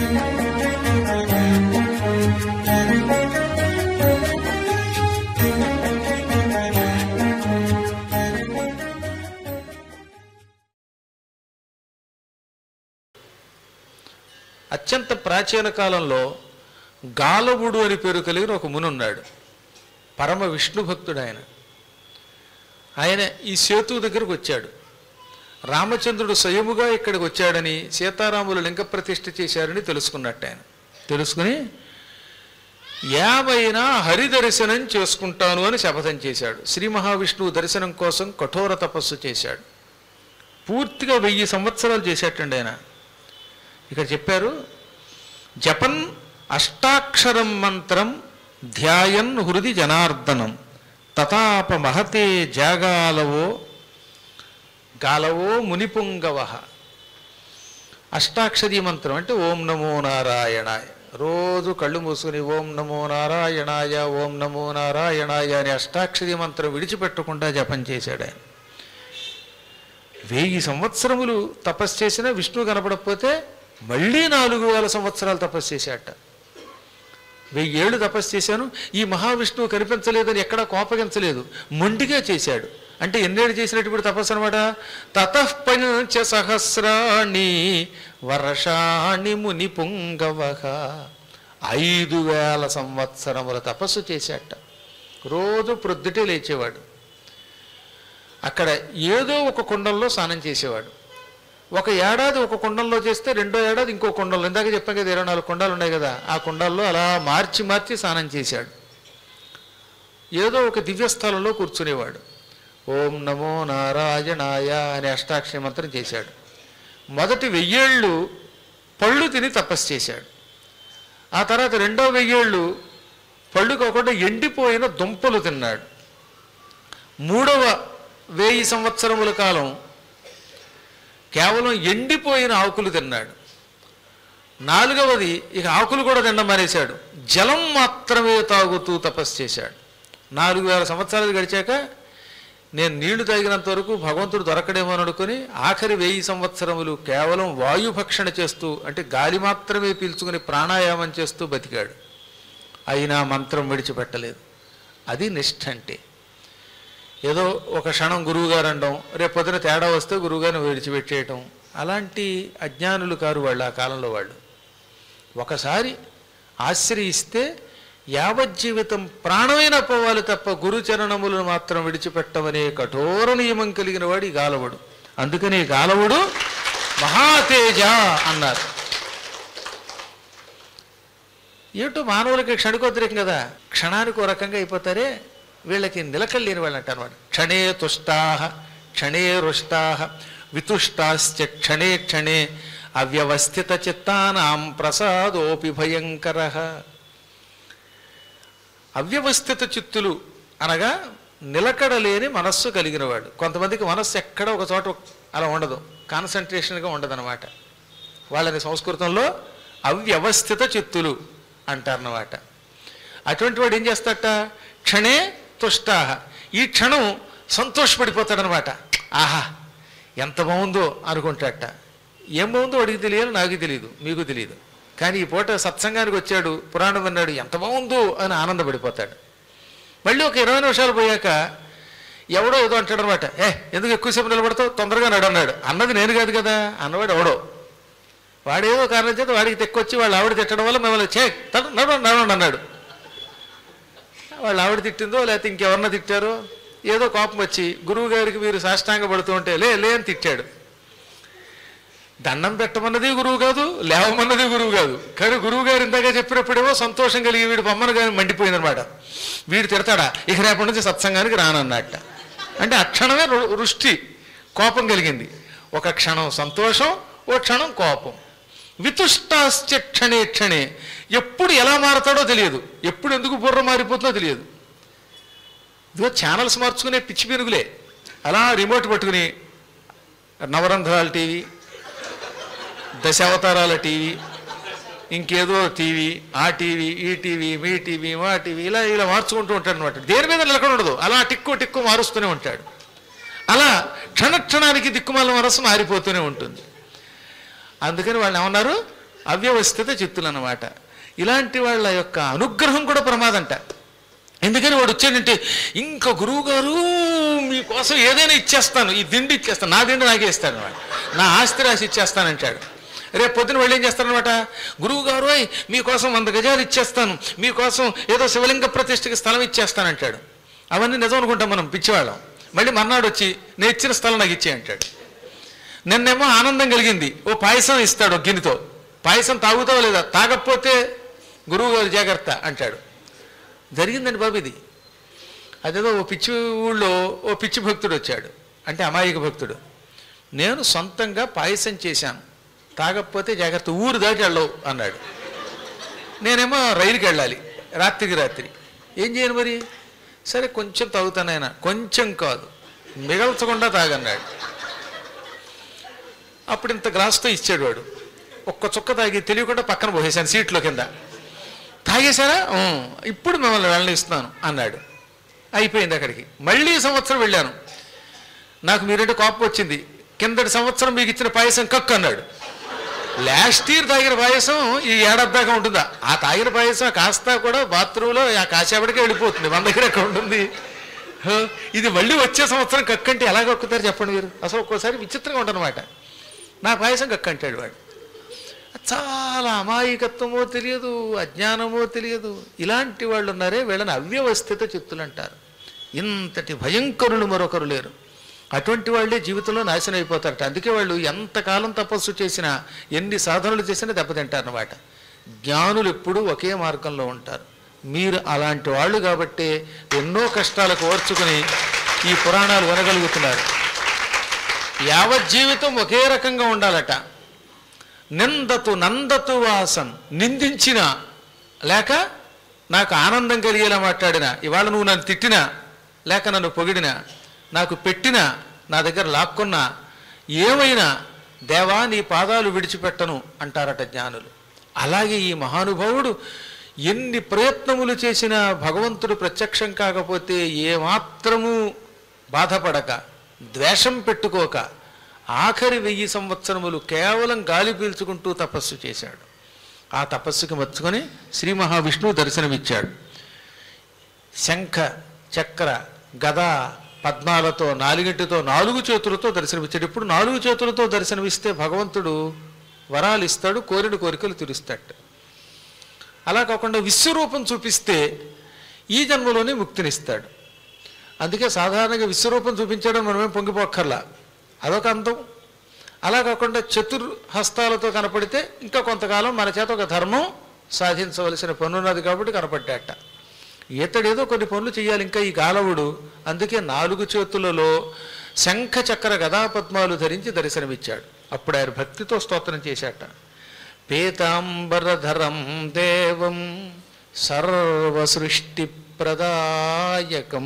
అత్యంత ప్రాచీన కాలంలో గాలవుడు అని పేరు కలిగిన ఒక ముని ఉన్నాడు పరమ విష్ణు భక్తుడు ఆయన ఆయన ఈ సేతు దగ్గరకు వచ్చాడు రామచంద్రుడు స్వయముగా ఇక్కడికి వచ్చాడని సీతారాములు లింగ ప్రతిష్ఠ చేశారని తెలుసుకున్నట్టు ఆయన తెలుసుకుని యావైనా హరి దర్శనం చేసుకుంటాను అని శపథం చేశాడు శ్రీ మహావిష్ణువు దర్శనం కోసం కఠోర తపస్సు చేశాడు పూర్తిగా వెయ్యి సంవత్సరాలు చేసేటండి ఆయన ఇక్కడ చెప్పారు జపన్ అష్టాక్షరం మంత్రం ధ్యాయన్ హృది జనార్దనం తతాప మహతే జాగాలవో గాలవో మునిపుంగవ అష్టాక్షరీ మంత్రం అంటే ఓం నమో నారాయణాయ రోజు కళ్ళు మూసుకుని ఓం నమో నారాయణాయ ఓం నమో నారాయణాయ అని అష్టాక్షరీ మంత్రం విడిచిపెట్టకుండా జపం చేశాడు ఆయన వెయ్యి సంవత్సరములు తపస్సు చేసినా విష్ణువు కనపడకపోతే మళ్ళీ నాలుగు వేల సంవత్సరాలు తపస్సు చేశాట వెయ్యి ఏళ్ళు తపస్సు చేశాను ఈ మహావిష్ణువు కనిపించలేదని ఎక్కడా కోపగించలేదు మొండిగా చేశాడు అంటే ఎన్నేళ్ళు చేసినటువంటి తపస్సు అనమాట తతఃపంచ సహస్రాణి వర్షాణి ముని పుంగవహ ఐదు వేల సంవత్సరముల తపస్సు చేశాట రోజు ప్రొద్దుటే లేచేవాడు అక్కడ ఏదో ఒక కుండంలో స్నానం చేసేవాడు ఒక ఏడాది ఒక కుండంలో చేస్తే రెండో ఏడాది ఇంకో కుండంలో ఇందాక చెప్పాం కదా ఇరవై నాలుగు కుండాలు ఉన్నాయి కదా ఆ కుండాల్లో అలా మార్చి మార్చి స్నానం చేశాడు ఏదో ఒక దివ్యస్థలంలో కూర్చునేవాడు ఓం నమో నారాయణాయ అనే అష్టాక్షరి మంత్రం చేశాడు మొదటి వెయ్యేళ్ళు పళ్ళు తిని తపస్సు చేశాడు ఆ తర్వాత రెండో వెయ్యేళ్ళు పళ్ళు కాకుండా ఎండిపోయిన దుంపలు తిన్నాడు మూడవ వెయ్యి సంవత్సరముల కాలం కేవలం ఎండిపోయిన ఆకులు తిన్నాడు నాలుగవది ఇక ఆకులు కూడా తినడం మానేశాడు జలం మాత్రమే తాగుతూ తపస్సు చేశాడు నాలుగు వేల సంవత్సరాలు గడిచాక నేను నీళ్లు తాగినంత వరకు భగవంతుడు దొరకడేమో అని అనుకుని ఆఖరి వెయ్యి సంవత్సరములు కేవలం వాయుభక్షణ చేస్తూ అంటే గాలి మాత్రమే పీల్చుకుని ప్రాణాయామం చేస్తూ బతికాడు అయినా మంత్రం విడిచిపెట్టలేదు అది నిష్ఠ అంటే ఏదో ఒక క్షణం గురువుగారు అనడం రేపు పొద్దున తేడా వస్తే గురువుగారిని విడిచిపెట్టేయటం అలాంటి అజ్ఞానులు కారు వాళ్ళు ఆ కాలంలో వాళ్ళు ఒకసారి ఆశ్రయిస్తే యావజ్జీవితం ప్రాణమైన పోవాలి తప్ప గురుచరణములను మాత్రం విడిచిపెట్టమనే కఠోర నియమం కలిగిన వాడు ఈ గాలవుడు అందుకని ఈ గాలవుడు మహాతేజ అన్నారు ఏమిటో మానవులకి క్షణికోద్రేకం కదా క్షణానికి ఒక రకంగా అయిపోతారే వీళ్ళకి నిలకలు లేని వాళ్ళు అంటారు అనమాట క్షణే తుష్టాహ క్షణే రుష్టాహ వితుష్టాశ్చ క్షణే క్షణే అవ్యవస్థిత చిత్తానాం ప్రసాదోపి భయంకర అవ్యవస్థిత చిత్తులు అనగా నిలకడలేని మనస్సు కలిగిన వాడు కొంతమందికి మనస్సు ఎక్కడ ఒక చోట అలా ఉండదు కాన్సన్ట్రేషన్గా ఉండదన్నమాట వాళ్ళని సంస్కృతంలో అవ్యవస్థిత చిత్తులు అంటారన్నమాట అటువంటి వాడు ఏం చేస్తాట క్షణే తుష్టాహ ఈ క్షణం సంతోషపడిపోతాడనమాట ఆహా ఎంత బాగుందో అనుకుంటాట ఏం బాగుందో వాడికి తెలియాలి నాకు తెలియదు మీకు తెలియదు కానీ ఈ పూట సత్సంగానికి వచ్చాడు పురాణం విన్నాడు ఎంత బాగుందో అని ఆనందపడిపోతాడు మళ్ళీ ఒక ఇరవై నిమిషాలు పోయాక ఎవడో ఏదో అంటాడు అనమాట ఏ ఎందుకు ఎక్కువసేపు నిలబడతావు తొందరగా నడు అన్నాడు అన్నది నేను కాదు కదా అన్నవాడు ఎవడో వాడేదో కారణం చేత వాడికి తెక్కొచ్చి వాళ్ళు ఆవిడ తిట్టడం వల్ల మిమ్మల్ని చే తడు నడు నడవండి అన్నాడు వాళ్ళు ఆవిడ తిట్టిందో లేకపోతే ఇంకెవరన్నా తిట్టారో ఏదో కోపం వచ్చి గురువు గారికి మీరు సాష్టాంగ పడుతూ ఉంటే లే లే అని తిట్టాడు దండం పెట్టమన్నది గురువు కాదు లేవమన్నది గురువు కాదు కానీ గురువు గారు ఇందాక చెప్పినప్పుడేమో సంతోషం కలిగి వీడు బొమ్మను కానీ మండిపోయిందనమాట వీడు తిడతాడా ఇక రేపటి నుంచి సత్సంగానికి రానన్నట్ట అంటే ఆ క్షణమే రు- రుష్టి కోపం కలిగింది ఒక క్షణం సంతోషం ఓ క్షణం కోపం వితుష్టాశ్చ క్షణే క్షణే ఎప్పుడు ఎలా మారతాడో తెలియదు ఎప్పుడు ఎందుకు బుర్ర మారిపోతుందో తెలియదు ఇదిగో ఛానల్స్ మార్చుకునే పిచ్చి పెరుగులే అలా రిమోట్ పట్టుకుని నవరంధ్రాల టీవీ దశావతారాల టీవీ ఇంకేదో టీవీ ఆ టీవీ ఈ టీవీ మీ టీవీ మా టీవీ ఇలా ఇలా మార్చుకుంటూ ఉంటాడు అనమాట దేని మీద నిలకడ ఉండదు అలా టిక్కు టిక్కు మారుస్తూనే ఉంటాడు అలా క్షణక్షణానికి దిక్కుమాల మనసు మారిపోతూనే ఉంటుంది అందుకని వాళ్ళు ఏమన్నారు అవ్యవస్థిత చిత్తులు అన్నమాట ఇలాంటి వాళ్ళ యొక్క అనుగ్రహం కూడా ప్రమాదంట ఎందుకని వాడు వచ్చాడంటే ఇంకా గురువు గారు మీకోసం ఏదైనా ఇచ్చేస్తాను ఈ దిండి ఇచ్చేస్తాను నా దిండి నాకే ఇస్తాను వాడు నా ఆస్తి రాసి ఇచ్చేస్తానంటాడు రేపు పొద్దున వాళ్ళు ఏం చేస్తారనమాట గురువు గారు అయ్ మీకోసం వంద గజాలు ఇచ్చేస్తాను మీకోసం ఏదో శివలింగ ప్రతిష్ఠకి స్థలం ఇచ్చేస్తానంటాడు అవన్నీ నిజం అనుకుంటాం మనం పిచ్చివాళ్ళం మళ్ళీ మర్నాడు వచ్చి నేను ఇచ్చిన స్థలం నాకు ఇచ్చే అంటాడు నిన్నేమో ఆనందం కలిగింది ఓ పాయసం ఇస్తాడు ఒక గిన్నెతో పాయసం తాగుతావో లేదా తాగకపోతే గురువు గారు జాగ్రత్త అంటాడు జరిగిందండి బాబు ఇది అదేదో ఓ పిచ్చి ఊళ్ళో ఓ పిచ్చి భక్తుడు వచ్చాడు అంటే అమాయక భక్తుడు నేను సొంతంగా పాయసం చేశాను తాగకపోతే జాగ్రత్త ఊరు దాటి వెళ్ళవు అన్నాడు నేనేమో రైలుకి వెళ్ళాలి రాత్రికి రాత్రి ఏం చేయను మరి సరే కొంచెం తాగుతానైనా కొంచెం కాదు మిగల్చకుండా తాగన్నాడు అప్పుడు ఇంత గ్లాస్తో ఇచ్చాడు వాడు ఒక్క చుక్క తాగి తెలియకుండా పక్కన పోసేశాను సీట్లో కింద తాగేశారా "ఊ, ఇప్పుడు మిమ్మల్ని వెళ్ళనిస్తున్నాను అన్నాడు అయిపోయింది అక్కడికి మళ్ళీ సంవత్సరం వెళ్ళాను నాకు మీరంటే కోపం వచ్చింది కిందటి సంవత్సరం మీకు ఇచ్చిన పాయసం కక్కు అన్నాడు లాస్ట్ ఇయర్ తాగిన పాయసం ఈ ఏడాది దాకా ఉంటుందా ఆ తాగిన పాయసం కాస్త కూడా బాత్రూంలో ఆ కాసేపటికే వెళ్ళిపోతుంది మన దగ్గర ఎక్కడ ఉంటుంది హ, ఇది మళ్ళీ వచ్చే సంవత్సరం కక్కంటే ఎలా కక్కుతారు చెప్పండి మీరు అసలు ఒక్కోసారి విచిత్రంగా ఉంటుందన్నమాట నా పాయసం కక్కంటాడు వాడు చాలా అమాయకత్వమో తెలియదు అజ్ఞానమో తెలియదు ఇలాంటి వాళ్ళు ఉన్నారే వీళ్ళని అవ్యవస్థిత చిత్తులు అంటారు ఇంతటి భయంకరులు మరొకరు లేరు అటువంటి వాళ్ళే జీవితంలో నాశనం అయిపోతారట అందుకే వాళ్ళు ఎంతకాలం తపస్సు చేసినా ఎన్ని సాధనలు చేసినా దెబ్బతింటారన్నమాట జ్ఞానులు ఎప్పుడూ ఒకే మార్గంలో ఉంటారు మీరు అలాంటి వాళ్ళు కాబట్టి ఎన్నో కష్టాలకు ఓర్చుకుని ఈ పురాణాలు వినగలుగుతున్నారు యావత్ జీవితం ఒకే రకంగా ఉండాలట నిందతు నందతు వాసన్ నిందించిన లేక నాకు ఆనందం కలిగేలా మాట్లాడినా ఇవాళ నువ్వు నన్ను తిట్టినా లేక నన్ను పొగిడినా నాకు పెట్టినా నా దగ్గర లాక్కున్నా ఏమైనా దేవా నీ పాదాలు విడిచిపెట్టను అంటారట జ్ఞానులు అలాగే ఈ మహానుభావుడు ఎన్ని ప్రయత్నములు చేసినా భగవంతుడు ప్రత్యక్షం కాకపోతే ఏమాత్రము బాధపడక ద్వేషం పెట్టుకోక ఆఖరి వెయ్యి సంవత్సరములు కేవలం గాలి పీల్చుకుంటూ తపస్సు చేశాడు ఆ తపస్సుకి మర్చుకొని శ్రీ మహావిష్ణువు దర్శనమిచ్చాడు శంఖ చక్ర గద పద్మాలతో నాలుగింటితో నాలుగు చేతులతో దర్శనమిచ్చాడు ఇప్పుడు నాలుగు చేతులతో దర్శనమిస్తే భగవంతుడు వరాలు ఇస్తాడు కోరిన కోరికలు తీరుస్తాడు అలా కాకుండా విశ్వరూపం చూపిస్తే ఈ జన్మలోనే ముక్తినిస్తాడు అందుకే సాధారణంగా విశ్వరూపం చూపించడం మనమేం పొంగిపోక్కర్లా అదొక అందం అలా కాకుండా చతుర్హస్తాలతో కనపడితే ఇంకా కొంతకాలం మన చేత ఒక ధర్మం సాధించవలసిన పని ఉన్నది కాబట్టి కనపడ్డాట ఈతడేదో కొన్ని పనులు చేయాలి ఇంకా ఈ గాలవుడు అందుకే నాలుగు చేతులలో శంఖ చక్ర గదాపద్మాలు ధరించి దర్శనమిచ్చాడు అప్పుడు ఆయన భక్తితో స్తోత్రం చేశాట పీతాంబరధరం దేవం సర్వసృష్టి ప్రదాయకం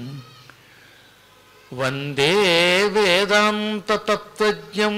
వందే వేదాంత తత్వజ్ఞం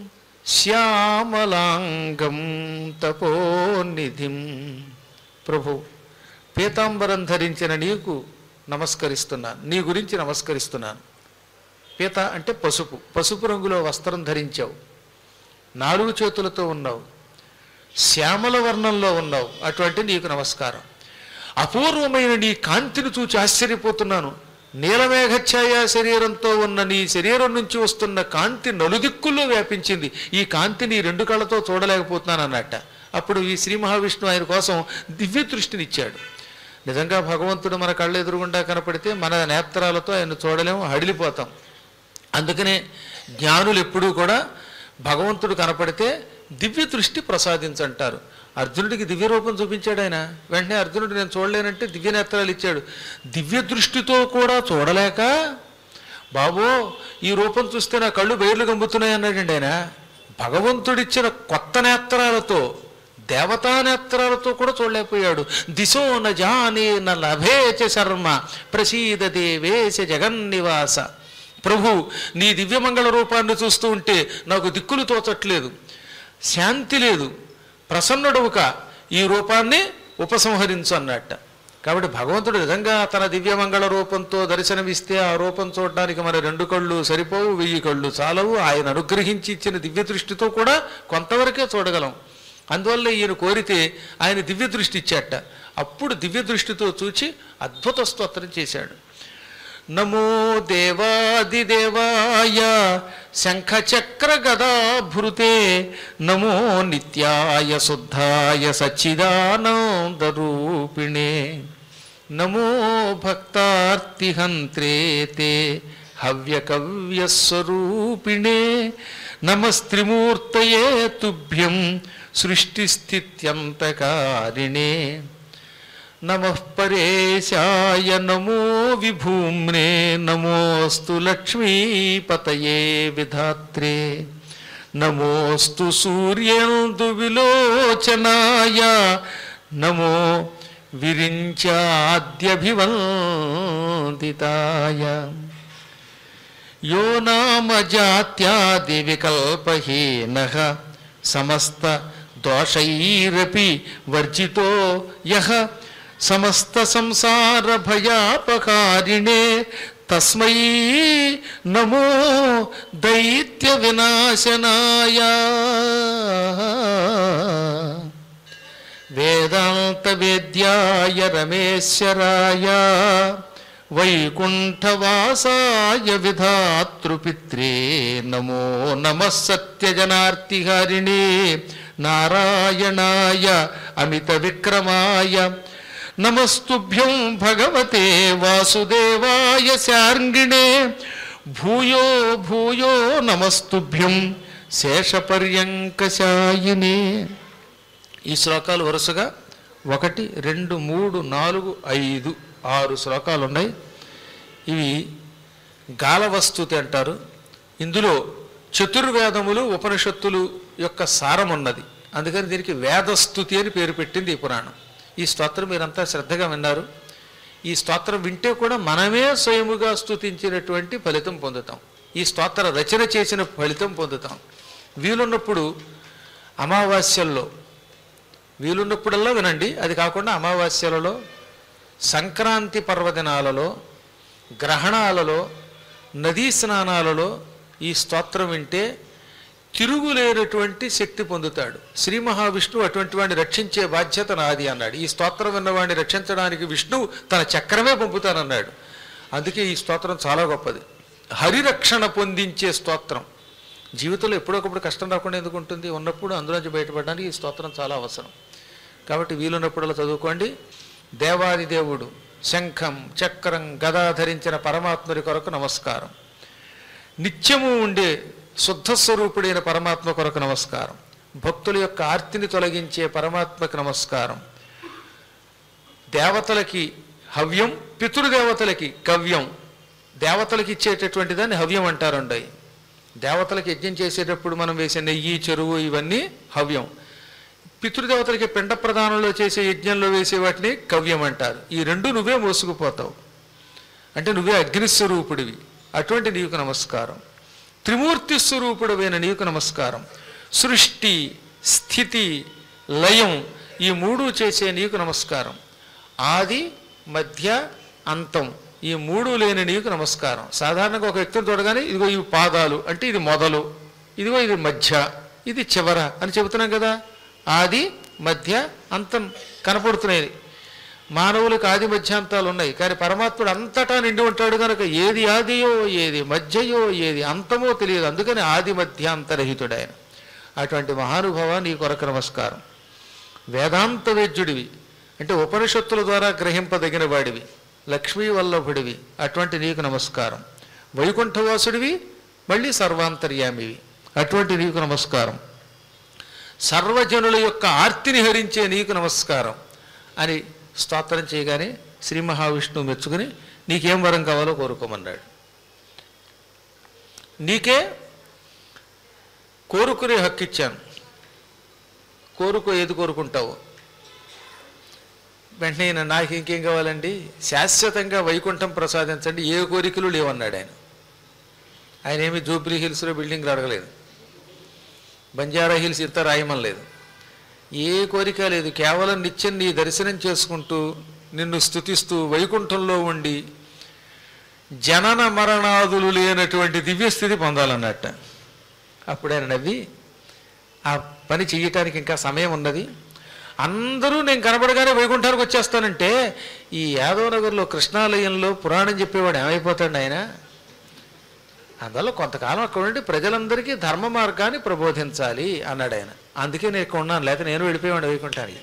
శ్యామలాంగం తపోనిధిం ప్రభు పీతాంబరం ధరించిన నీకు నమస్కరిస్తున్నాను నీ గురించి నమస్కరిస్తున్నాను పీత అంటే పసుపు పసుపు రంగులో వస్త్రం ధరించావు నాలుగు చేతులతో ఉన్నావు శ్యామల వర్ణంలో ఉన్నావు అటువంటి నీకు నమస్కారం అపూర్వమైన నీ కాంతిని చూచి ఆశ్చర్యపోతున్నాను నీలమేఘఛాయ శరీరంతో ఉన్న నీ శరీరం నుంచి వస్తున్న కాంతి నలుదిక్కుల్లో వ్యాపించింది ఈ కాంతిని రెండు కళ్ళతో చూడలేకపోతున్నాను అన్నట్ట అప్పుడు ఈ శ్రీ మహావిష్ణువు ఆయన కోసం దివ్య దృష్టినిచ్చాడు నిజంగా భగవంతుడు మన కళ్ళ ఎదురుగుండా కనపడితే మన నేత్రాలతో ఆయన చూడలేము హడిలిపోతాం అందుకనే జ్ఞానులు ఎప్పుడూ కూడా భగవంతుడు కనపడితే దివ్య దృష్టి ప్రసాదించంటారు అర్జునుడికి దివ్య రూపం చూపించాడు ఆయన వెంటనే అర్జునుడు నేను చూడలేనంటే దివ్య నేత్రాలు ఇచ్చాడు దివ్య దృష్టితో కూడా చూడలేక బాబో ఈ రూపం చూస్తే నా కళ్ళు బయర్లు గంపుతున్నాయి అన్నాడండి ఆయన భగవంతుడిచ్చిన కొత్త నేత్రాలతో దేవతా నేత్రాలతో కూడా చూడలేకపోయాడు దిశో న జానే న లభేచ శర్మ ప్రసీద దేవేశ జగన్నివాస ప్రభు నీ దివ్యమంగళ రూపాన్ని చూస్తూ ఉంటే నాకు దిక్కులు తోచట్లేదు శాంతి లేదు ప్రసన్నుడవుక ఈ రూపాన్ని ఉపసంహరించు అన్నట్ట కాబట్టి భగవంతుడు నిజంగా తన దివ్యమంగళ రూపంతో దర్శనమిస్తే ఆ రూపం చూడడానికి మన రెండు కళ్ళు సరిపోవు వెయ్యి కళ్ళు చాలవు ఆయన అనుగ్రహించి ఇచ్చిన దివ్య దృష్టితో కూడా కొంతవరకే చూడగలం అందువల్ల ఈయన కోరితే ఆయన దివ్య దృష్టి ఇచ్చాట అప్పుడు దివ్య దృష్టితో చూచి అద్భుత స్తోత్రం చేశాడు నమో దేవాదిదేవాయ శంఖచక్ర గదాభృతే నమో నిత్యాయ శుద్ధాయ సచ్చిదానందరూపిణే నమో భక్తార్తిహంత్రే తే హవ్యకవ్యస్వరూపిణే నమస్త్రిమూర్తయే తుభ్యం సృష్టిస్థిత్యంతకారిణే నమః పరేశాయ నమో విభూమ్నే నమోస్తు లక్ష్మీపతయే విధాత్రే నమోస్తు సూర్యందు విలోచనాయ నమో విరించాద్యభివందితాయ యో నామ జాత్యాది వికల్పహీన సమస్త దోషైరపి వర్జితో యః సమస్త సంసార భయాపకారిణే తస్మై నమో దైత్య వినాశనాయ వేదాంత వేద్యాయ రమేశ్వరాయ వైకుంఠవాసాయ విధాతృపిత్రే నమో నమ సత్యజనార్తిహారిణే నారాయణాయ అమిత విక్రమాయ నమస్తుభ్యం భగవతే వాసుదేవాయ శార్ంగిణే భూయో భూయో నమస్తుభ్యం శేషపర్యంకశాయినే ఈ శ్లోకాలు వరుసగా ఒకటి రెండు మూడు నాలుగు ఐదు ఆరు శ్లోకాలు ఉన్నాయి ఇవి గాలవస్తుతి అంటారు ఇందులో చతుర్వేదములు ఉపనిషత్తులు యొక్క సారం ఉన్నది అందుకని దీనికి వేదస్తుతి అని పేరు పెట్టింది ఈ పురాణం ఈ స్తోత్రం మీరంతా శ్రద్ధగా విన్నారు ఈ స్తోత్రం వింటే కూడా మనమే స్వయముగా స్తుతించినటువంటి ఫలితం పొందుతాం ఈ స్తోత్ర రచన చేసిన ఫలితం పొందుతాం వీలున్నప్పుడు అమావాస్యల్లో వీలున్నప్పుడల్లా వినండి అది కాకుండా అమావాస్యలలో సంక్రాంతి పర్వదినాలలో గ్రహణాలలో నదీ స్నానాలలో ఈ స్తోత్రం వింటే తిరుగులేనటువంటి శక్తి పొందుతాడు శ్రీ మహావిష్ణువు అటువంటి వాడిని రక్షించే బాధ్యత నాది అన్నాడు ఈ స్తోత్రం విన్నవాడిని రక్షించడానికి విష్ణువు తన చక్రమే పంపుతానన్నాడు అందుకే ఈ స్తోత్రం చాలా గొప్పది హరిరక్షణ పొందించే స్తోత్రం జీవితంలో ఎప్పుడొకప్పుడు కష్టం రాకుండా ఎందుకు ఉంటుంది ఉన్నప్పుడు అందులోంచి బయటపడడానికి ఈ స్తోత్రం చాలా అవసరం కాబట్టి వీలున్నప్పుడల్లా చదువుకోండి దేవాది దేవుడు శంఖం చక్రం గదా ధరించిన పరమాత్ముడి కొరకు నమస్కారం నిత్యము ఉండే శుద్ధ స్వరూపుడైన పరమాత్మ కొరకు నమస్కారం భక్తుల యొక్క ఆర్తిని తొలగించే పరమాత్మకు నమస్కారం దేవతలకి హవ్యం పితృదేవతలకి కవ్యం దేవతలకి ఇచ్చేటటువంటి దాన్ని హవ్యం అంటారండి దేవతలకి యజ్ఞం చేసేటప్పుడు మనం వేసే నెయ్యి చెరువు ఇవన్నీ హవ్యం పితృదేవతలకి పిండ ప్రదానంలో చేసే యజ్ఞంలో వేసే వాటిని కవ్యం అంటారు ఈ రెండు నువ్వే మోసుకుపోతావు అంటే నువ్వే అగ్నిస్వరూపుడివి అటువంటి నీకు నమస్కారం త్రిమూర్తి స్వరూపుడమైన నీకు నమస్కారం సృష్టి స్థితి లయం ఈ మూడు చేసే నీకు నమస్కారం ఆది మధ్య అంతం ఈ మూడు లేని నీకు నమస్కారం సాధారణంగా ఒక వ్యక్తిని చూడగానే ఇదిగో ఇవి పాదాలు అంటే ఇది మొదలు ఇదిగో ఇది మధ్య ఇది చివర అని చెబుతున్నాం కదా ఆది మధ్య అంతం కనపడుతున్నాయి మానవులకు ఆది మధ్యాంతాలు ఉన్నాయి కానీ పరమాత్ముడు అంతటా నిండి ఉంటాడు కనుక ఏది ఆదియో ఏది మధ్యయో ఏది అంతమో తెలియదు అందుకని ఆది మధ్యాంతరహితుడు ఆయన అటువంటి మహానుభావ నీ కొరకు నమస్కారం వేదాంత వేద్యుడివి అంటే ఉపనిషత్తుల ద్వారా గ్రహింపదగిన వాడివి లక్ష్మీ వల్లభుడివి అటువంటి నీకు నమస్కారం వైకుంఠవాసుడివి మళ్ళీ సర్వాంతర్యామివి అటువంటి నీకు నమస్కారం సర్వజనుల యొక్క ఆర్తిని హరించే నీకు నమస్కారం అని స్తోత్రం చేయగానే శ్రీ మహావిష్ణువు మెచ్చుకుని నీకేం వరం కావాలో కోరుకోమన్నాడు నీకే కోరుకునే హక్కు ఇచ్చాను కోరుకో ఏది కోరుకుంటావు వెంటనే ఈయన, నాకు ఇంకేం కావాలండి శాశ్వతంగా వైకుంఠం ప్రసాదించండి ఏ కోరికలు లేవన్నాడు ఆయన ఆయన ఏమి జూబ్లీ హిల్స్లో బిల్డింగ్లు అడగలేదు బంజారా హిల్స్ ఇంత రాయమనలేదు ఏ కోరిక లేదు కేవలం నిత్యం నీ దర్శనం చేసుకుంటూ నిన్ను స్తుతిస్తూ వైకుంఠంలో ఉండి జనన మరణాదులు లేనటువంటి దివ్యస్థితి పొందాలన్నట్ట అప్పుడు ఆయన నవ్వి ఆ పని చెయ్యటానికి ఇంకా సమయం ఉన్నది అందరూ నేను కనబడగానే వైకుంఠానికి వచ్చేస్తానంటే ఈ యాదవ్ నగర్లో కృష్ణాలయంలో పురాణం చెప్పేవాడు ఏమైపోతాడు ఆయన అందువల్ల కొంతకాలం అక్కడ ఉండి ప్రజలందరికీ ధర్మ మార్గాన్ని ప్రబోధించాలి అన్నాడు ఆయన అందుకే నేను ఇక్కడ ఉన్నాను లేకపోతే నేను వెళ్ళిపోయాడు వైకుంఠానికి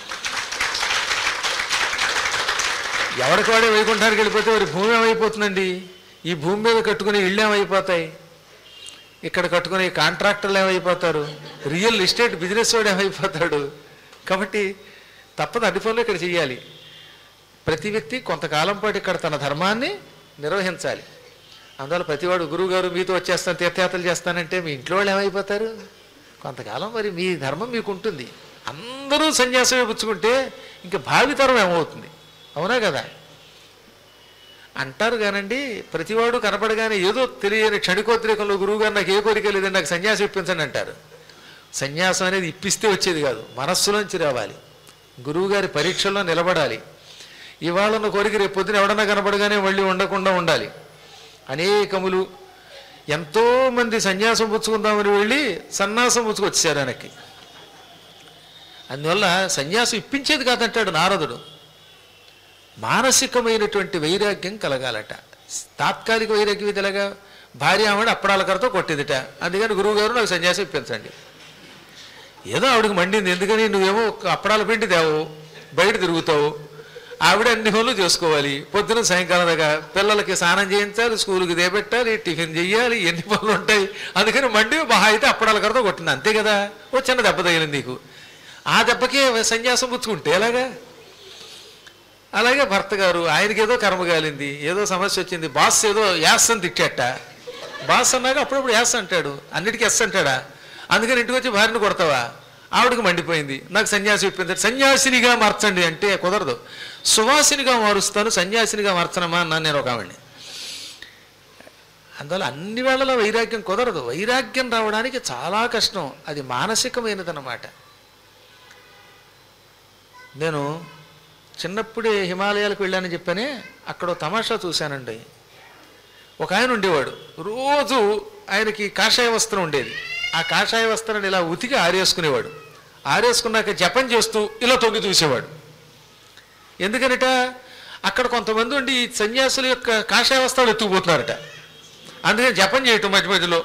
ఎవరికి వాడే వైకుంఠానికి వెళ్ళిపోతే వారి భూమి ఏమైపోతుందండి ఈ భూమి మీద కట్టుకునే ఇళ్ళు ఏమైపోతాయి ఇక్కడ కట్టుకునే కాంట్రాక్టర్లు ఏమైపోతారు రియల్ ఎస్టేట్ బిజినెస్ వాడు ఏమైపోతాడు కాబట్టి తప్పదు అన్ని పనులు ఇక్కడ చేయాలి ప్రతి వ్యక్తి కొంతకాలం పాటు ఇక్కడ తన ధర్మాన్ని నిర్వహించాలి అందువల్ల ప్రతివాడు గురువుగారు మీతో వచ్చేస్తాను తీర్థయాత్రలు చేస్తానంటే మీ ఇంట్లో వాళ్ళు ఏమైపోతారు కొంతకాలం మరి మీ ధర్మం మీకు ఉంటుంది అందరూ సన్యాసమే పుచ్చుకుంటే ఇంకా భావితరం ఏమవుతుంది అవునా కదా అంటారు కానండి ప్రతివాడు కనపడగానే ఏదో తెలియని క్షణికోద్రేకంలో గురువుగారు నాకు ఏ కోరిక లేదండి నాకు సన్యాసం ఇప్పించండి అంటారు సన్యాసం అనేది ఇప్పిస్తే వచ్చేది కాదు మనస్సులోంచి రావాలి గురువుగారి పరీక్షల్లో నిలబడాలి ఇవాళ ఉన్న కోరిక రేపు పొద్దున ఎవడన్నా కనపడగానే మళ్ళీ ఉండకుండా ఉండాలి అనేకములు ఎంతోమంది సన్యాసం పుచ్చుకుందామని వెళ్ళి సన్యాసం పుచ్చుకొచ్చారు ఆయనకి అందువల్ల సన్యాసం ఇప్పించేది కాదంటాడు నారదుడు మానసికమైనటువంటి వైరాగ్యం కలగాలట తాత్కాలిక వైరాగ్యం ఇది ఎలాగా భార్య ఆవిడ అప్పడాల కరతో కొట్టిందిట అందుకని గురువుగారు నాకు సన్యాసం ఇప్పించండి ఏదో ఆవిడకి మండింది ఎందుకని నువ్వేమో ఒక అప్పడాల పిండి తేవు బయట తిరుగుతావు ఆవిడ అన్ని పనులు చేసుకోవాలి పొద్దున సాయంకాలం దాకా పిల్లలకి స్నానం చేయించాలి స్కూల్కి దేబెట్టాలి టిఫిన్ చెయ్యాలి ఎన్ని పనులు ఉంటాయి అందుకని మండి మహా అయితే అప్పడాల కరతో కొట్టింది అంతే కదా ఓ చిన్న దెబ్బ తగిలింది నీకు ఆ దెబ్బకే సన్యాసం పుచ్చుకుంటే ఎలాగా అలాగే భర్త గారు ఆయనకి ఏదో కర్మ కాలింది ఏదో సమస్య వచ్చింది బాస్ ఏదో యాస్ అని తిట్టేట బాస్ అన్నాక అప్పుడప్పుడు యాస్ అంటాడు అన్నిటికీ ఎస్ అంటాడా అందుకని ఇంటికి వచ్చి భార్యను కొడతావా ఆవిడకి మండిపోయింది నాకు సన్యాసి ఇప్పించండి సన్యాసినిగా మార్చండి అంటే కుదరదు సువాసినిగా మారుస్తాను సన్యాసినిగా మార్చనమా అన్నాను నేను ఒక ఆవిడ్ని అందువల్ల అన్ని వేళలో వైరాగ్యం కుదరదు వైరాగ్యం రావడానికి చాలా కష్టం అది మానసికమైనదన్నమాట నేను చిన్నప్పుడే హిమాలయాలకు వెళ్ళానని చెప్పానే అక్కడ ఓ తమాషా చూశానండి ఒక ఆయన ఉండేవాడు రోజు ఆయనకి కాషాయ వస్త్రం ఉండేది ఆ కాషాయ వస్త్రాన్ని ఇలా ఉతికి ఆరేసుకునేవాడు ఆరేసుకున్నాక జపం చేస్తూ ఇలా తొంగి చూసేవాడు ఎందుకనట అక్కడ కొంతమంది ఉండి ఈ సన్యాసుల యొక్క కాషాయ వస్త్రాలు ఎత్తుకుపోతున్నారట అందుకని జపం చేయటం మధ్య మధ్యలో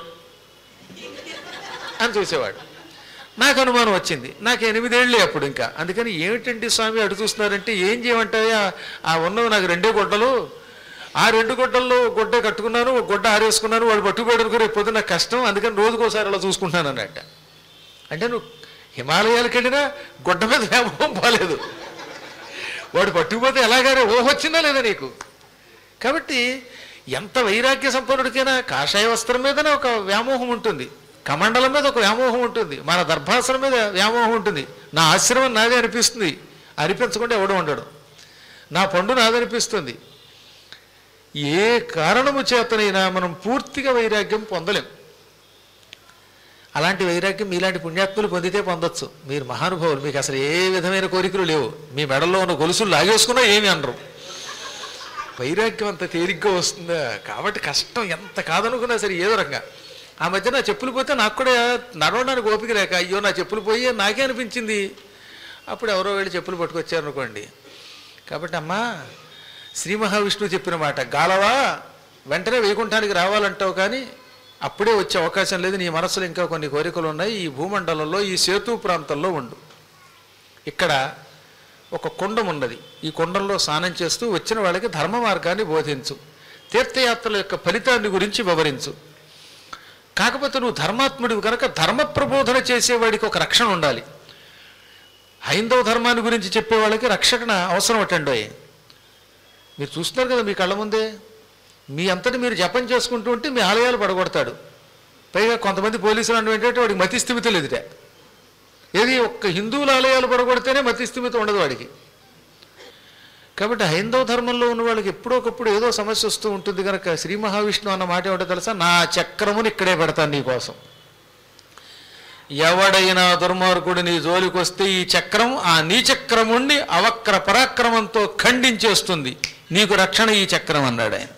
అని చూసేవాడు నాకు అనుమానం వచ్చింది నాకు ఎనిమిదేళ్ళే అప్పుడు ఇంకా అందుకని ఏమిటండి స్వామి అటు చూస్తున్నారంటే ఏం చేయమంటాయా ఆ ఉన్నవి నాకు రెండే గుడ్డలు ఆ రెండు గుడ్డల్లో గుడ్డ కట్టుకున్నాను ఒక గుడ్డ ఆరేసుకున్నాను వాడు పట్టుకోవడానికి రేపు పొద్దున్న కష్టం అందుకని రోజుకోసారి అలా చూసుకుంటున్నాను అన్నట్ట అంటే నువ్వు హిమాలయాలకు వెళ్ళినా గుడ్డ మీద వ్యామోహం పోలేదు వాడు పట్టుకుపోతే ఎలాగానే ఓహ్ వచ్చిందా లేదా నీకు కాబట్టి ఎంత వైరాగ్య సంపన్నుడికైనా కాషాయ వస్త్రం మీదనే ఒక వ్యామోహం ఉంటుంది కమండలం మీద ఒక వ్యామోహం ఉంటుంది మన దర్భాసనం మీద వ్యామోహం ఉంటుంది నా ఆశ్రమం నాదే అనిపిస్తుంది అనిపించకుండా ఎవడు ఉండడు నా పండు నాదనిపిస్తుంది ఏ కారణము చేతనైనా మనం పూర్తిగా వైరాగ్యం పొందలేం అలాంటి వైరాగ్యం మీలాంటి పుణ్యాత్ములు పొందితే పొందొచ్చు మీరు మహానుభావులు మీకు అసలు ఏ విధమైన కోరికలు లేవు మీ మెడలో ఉన్న గొలుసులు లాగేసుకున్నా ఏమి అనరు వైరాగ్యం అంత తేలిగ్గా వస్తుందా కాబట్టి కష్టం ఎంత కాదనుకున్నా సరే ఏదో రకంగా ఆ మధ్య నా చెప్పులు పోతే నాకు కూడా నడవడానికి ఓపిక లేక అయ్యో నా చెప్పులు పోయి నాకే అనిపించింది అప్పుడు ఎవరో వెళ్ళి చెప్పులు పట్టుకొచ్చారు అనుకోండి కాబట్టి అమ్మా శ్రీ మహావిష్ణువు చెప్పిన మాట గాలవా వెంటనే వైకుంఠానికి రావాలంటావు కానీ అప్పుడే వచ్చే అవకాశం లేదు నీ మనసులో ఇంకా కొన్ని కోరికలు ఉన్నాయి ఈ భూమండలంలో ఈ సేతు ప్రాంతంలో ఉండు ఇక్కడ ఒక కుండం ఉన్నది ఈ కుండంలో స్నానం చేస్తూ వచ్చిన వాళ్ళకి ధర్మ మార్గాన్ని బోధించు తీర్థయాత్రల యొక్క ఫలితాన్ని గురించి వివరించు కాకపోతే నువ్వు ధర్మాత్ముడివి కనుక ధర్మ ప్రబోధన చేసేవాడికి ఒక రక్షణ ఉండాలి హైందవ ధర్మాన్ని గురించి చెప్పేవాళ్ళకి రక్షణ అవసరం అటండోయ్ మీరు చూస్తున్నారు కదా మీ కళ్ళ ముందే మీ అంతటి మీరు జపం చేసుకుంటూ ఉంటే మీ ఆలయాలు పడగొడతాడు పైగా కొంతమంది పోలీసులు అంటే ఏంటంటే వాడికి మతి స్థిమిత లేదుట ఏది ఒక్క హిందువుల ఆలయాలు పడగొడితేనే మతి స్థిమిత ఉండదు వాడికి కాబట్టి హైందవ ధర్మంలో ఉన్న వాళ్ళకి ఎప్పుడోకప్పుడు ఏదో సమస్య వస్తూ ఉంటుంది కనుక శ్రీ మహావిష్ణువు అన్న మాట ఏమిటో తెలుసా నా చక్రముని ఇక్కడే పెడతాను నీకోసం ఎవడైనా దుర్మార్గుడు నీ జోలికి వస్తే ఈ చక్రం ఆ నీ చక్రముణ్ణి అవక్ర పరాక్రమంతో ఖండించేస్తుంది నీకు రక్షణ ఈ చక్రం అన్నాడు ఆయన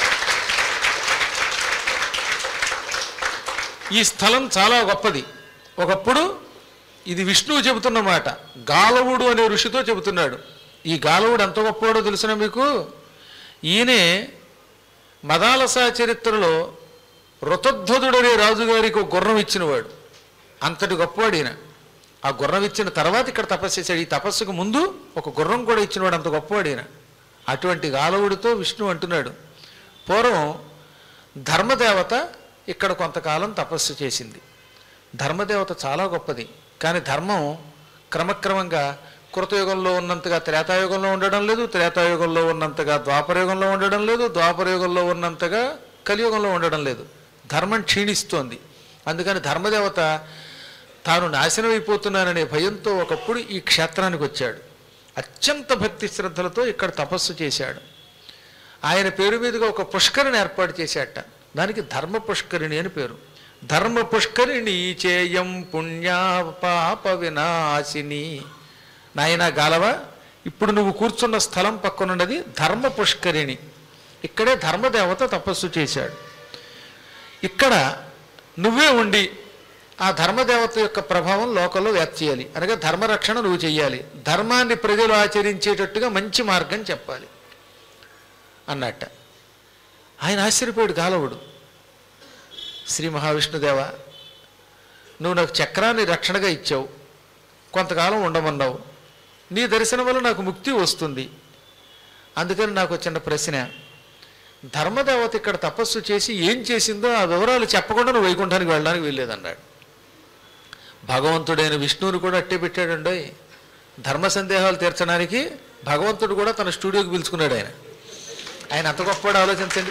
ఈ స్థలం చాలా గొప్పది ఒకప్పుడు ఇది విష్ణువు చెబుతున్న మాట గాలవుడు అనే ఋషితో చెబుతున్నాడు ఈ గాలవుడు ఎంత గొప్పవాడో తెలిసిన మీకు ఈయనే మదాలసా చరిత్రలో ఋతధ్వదుడనే రాజుగారికి ఒక గుర్రం ఇచ్చినవాడు అంతటి గొప్పవాడు ఈయన ఆ గుర్రం ఇచ్చిన తర్వాత ఇక్కడ తపస్సు చేశాడు ఈ తపస్సుకు ముందు ఒక గుర్రం కూడా ఇచ్చినవాడు అంత గొప్పవాడు ఈయన అటువంటి గాలవుడితో విష్ణు అంటున్నాడు పూర్వం ధర్మదేవత ఇక్కడ కొంతకాలం తపస్సు చేసింది ధర్మదేవత చాలా గొప్పది కానీ ధర్మం క్రమక్రమంగా కృతయుగంలో ఉన్నంతగా త్రేతాయుగంలో ఉండడం లేదు త్రేతాయుగంలో ఉన్నంతగా ద్వాపరయుగంలో ఉండడం లేదు ద్వాపరయుగంలో ఉన్నంతగా కలియుగంలో ఉండడం లేదు ధర్మం క్షీణిస్తోంది అందుకని ధర్మదేవత తాను నాశనం అయిపోతున్నాననే భయంతో ఒకప్పుడు ఈ క్షేత్రానికి వచ్చాడు అత్యంత భక్తి శ్రద్ధలతో ఇక్కడ తపస్సు చేశాడు ఆయన పేరు మీదుగా ఒక పుష్కరిని ఏర్పాటు చేశాట దానికి ధర్మ పుష్కరిణి అని పేరు ధర్మ పుష్కరిణి చేయం పుణ్యా పాప వినాశిని నాయన గాలవ ఇప్పుడు నువ్వు కూర్చున్న స్థలం పక్కనున్నది ధర్మ పుష్కరిణి ఇక్కడే ధర్మదేవత తపస్సు చేశాడు ఇక్కడ నువ్వే ఉండి ఆ ధర్మదేవత యొక్క ప్రభావం లోకంలో వ్యాప్తి చేయాలి అనగా ధర్మరక్షణ నువ్వు చేయాలి ధర్మాన్ని ప్రజలు ఆచరించేటట్టుగా మంచి మార్గం చెప్పాలి అన్నట్ట ఆయన ఆశ్చర్యపోయాడు గాలవుడు శ్రీ మహావిష్ణుదేవ నువ్వు నాకు చక్రాన్ని రక్షణగా ఇచ్చావు కొంతకాలం ఉండమన్నావు నీ దర్శనం వల్ల నాకు ముక్తి వస్తుంది అందుకని నాకు చిన్న ప్రశ్న ధర్మదేవత ఇక్కడ తపస్సు చేసి ఏం చేసిందో ఆ వివరాలు చెప్పకుండా నువ్వు వైకుంఠానికి వెళ్ళడానికి వెళ్ళేదన్నాడు భగవంతుడైన విష్ణువుని కూడా అట్టే పెట్టాడండి ధర్మ సందేహాలు తీర్చడానికి భగవంతుడు కూడా తన స్టూడియోకి పిలుచుకున్నాడు ఆయన ఆయన అంత గొప్పవాడు ఆలోచించండి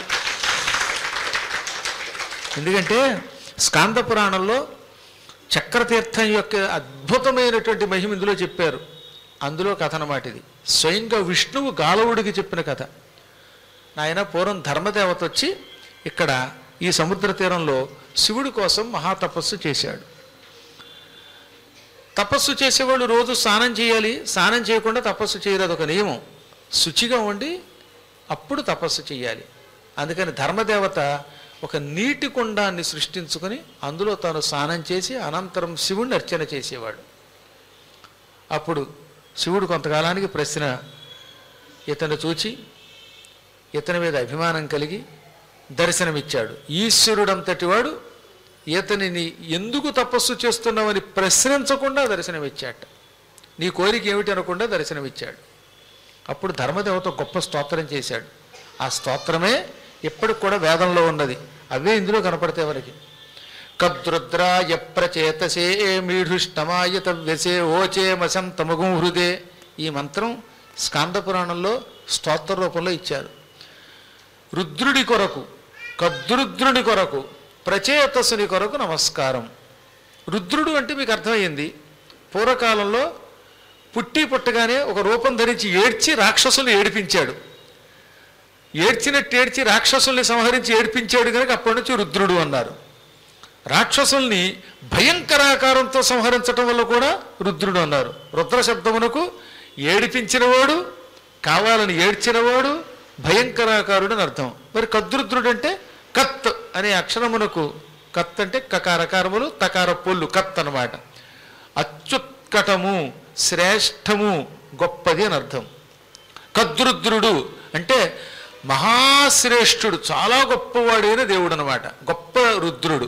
ఎందుకంటే స్కాంద పురాణంలో చక్రతీర్థం యొక్క అద్భుతమైనటువంటి మహిమ ఇందులో చెప్పారు అందులో కథ అన్నమాట ఇది స్వయంగా విష్ణువు గాలవుడికి చెప్పిన కథ నాయన పూర్వం ధర్మదేవత వచ్చి ఇక్కడ ఈ సముద్ర తీరంలో శివుడి కోసం మహాతపస్సు చేశాడు తపస్సు చేసేవాళ్ళు రోజు స్నానం చేయాలి స్నానం చేయకుండా తపస్సు చేయరు అదొక నియమం శుచిగా ఉండి అప్పుడు తపస్సు చేయాలి అందుకని ధర్మదేవత ఒక నీటి కుండాన్ని సృష్టించుకొని అందులో తాను స్నానం చేసి అనంతరం శివుణ్ణి అర్చన చేసేవాడు అప్పుడు శివుడు కొంతకాలానికి ప్రశ్న ఇతను చూచి ఇతని మీద అభిమానం కలిగి దర్శనమిచ్చాడు ఈశ్వరుడంతటి వాడు ఇతనిని ఎందుకు తపస్సు చేస్తున్నావని ప్రశ్నించకుండా దర్శనమిచ్చాట నీ కోరిక ఏమిటి అనకుండా దర్శనమిచ్చాడు అప్పుడు ధర్మదేవత గొప్ప స్తోత్రం చేశాడు ఆ స్తోత్రమే ఇప్పటికి కూడా వేదంలో ఉన్నది అవే ఇందులో కనపడతాయి మనకి కద్రుద్రాయ ప్రచేతసే మీఢుష్టమాయ తవ్యసే ఓచే మశంతమగు హృదే ఈ మంత్రం స్కాంద పురాణంలో స్తోత్ర రూపంలో ఇచ్చారు రుద్రుడి కొరకు కద్రుద్రుని కొరకు ప్రచేతసుని కొరకు నమస్కారం రుద్రుడు అంటే మీకు అర్థమైంది పూర్వకాలంలో పుట్టి పుట్టగానే ఒక రూపం ధరించి ఏడ్చి రాక్షసుల్ని ఏడిపించాడు ఏడ్చినట్టు ఏడ్చి రాక్షసుల్ని సంహరించి ఏడిపించాడు కనుక అప్పటి నుంచి రుద్రుడు అన్నారు రాక్షసుల్ని భయంకరాకారంతో సంహరించటం వల్ల కూడా రుద్రుడు అన్నారు రుద్ర శబ్దమునకు ఏడిపించినవాడు కావాలని ఏడ్చినవాడు భయంకరాకారుడు అని అర్థం మరి కద్రుద్రుడు అంటే కత్ అనే అక్షరమునకు కత్ అంటే కకారకారములు తకార పొల్లు కత్ అన్నమాట అత్యుత్కటము శ్రేష్టము గొప్పది అని అర్థం కద్రుద్రుడు అంటే మహాశ్రేష్ఠుడు చాలా గొప్పవాడైన దేవుడు అనమాట గొప్ప రుద్రుడు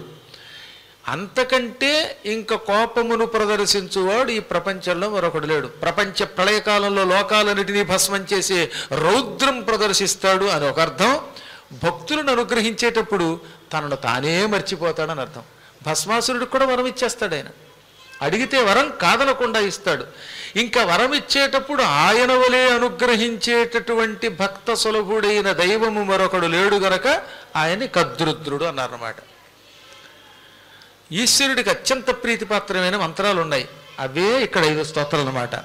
అంతకంటే ఇంక కోపమును ప్రదర్శించువాడు ఈ ప్రపంచంలో మరొకడు లేడు ప్రపంచ ప్రళయకాలంలో లోకాలన్నిటినీ భస్మం చేసే రౌద్రం ప్రదర్శిస్తాడు అని ఒక అర్థం భక్తులను అనుగ్రహించేటప్పుడు తనను తానే మర్చిపోతాడని అర్థం భస్మాసురుడికి కూడా వరం ఇచ్చేస్తాడు ఆయన అడిగితే వరం కాదనకుండా ఇస్తాడు ఇంకా వరం ఇచ్చేటప్పుడు ఆయన వలె అనుగ్రహించేటటువంటి భక్త సులభుడైన దైవము మరొకడు లేడు గనక ఆయన్ని కద్రుద్రుడు అన్నారన్నమాట ఈశ్వరుడికి అత్యంత ప్రీతిపాత్రమైన మంత్రాలు ఉన్నాయి అవే ఇక్కడ ఐదు స్తోత్రాలు అన్నమాట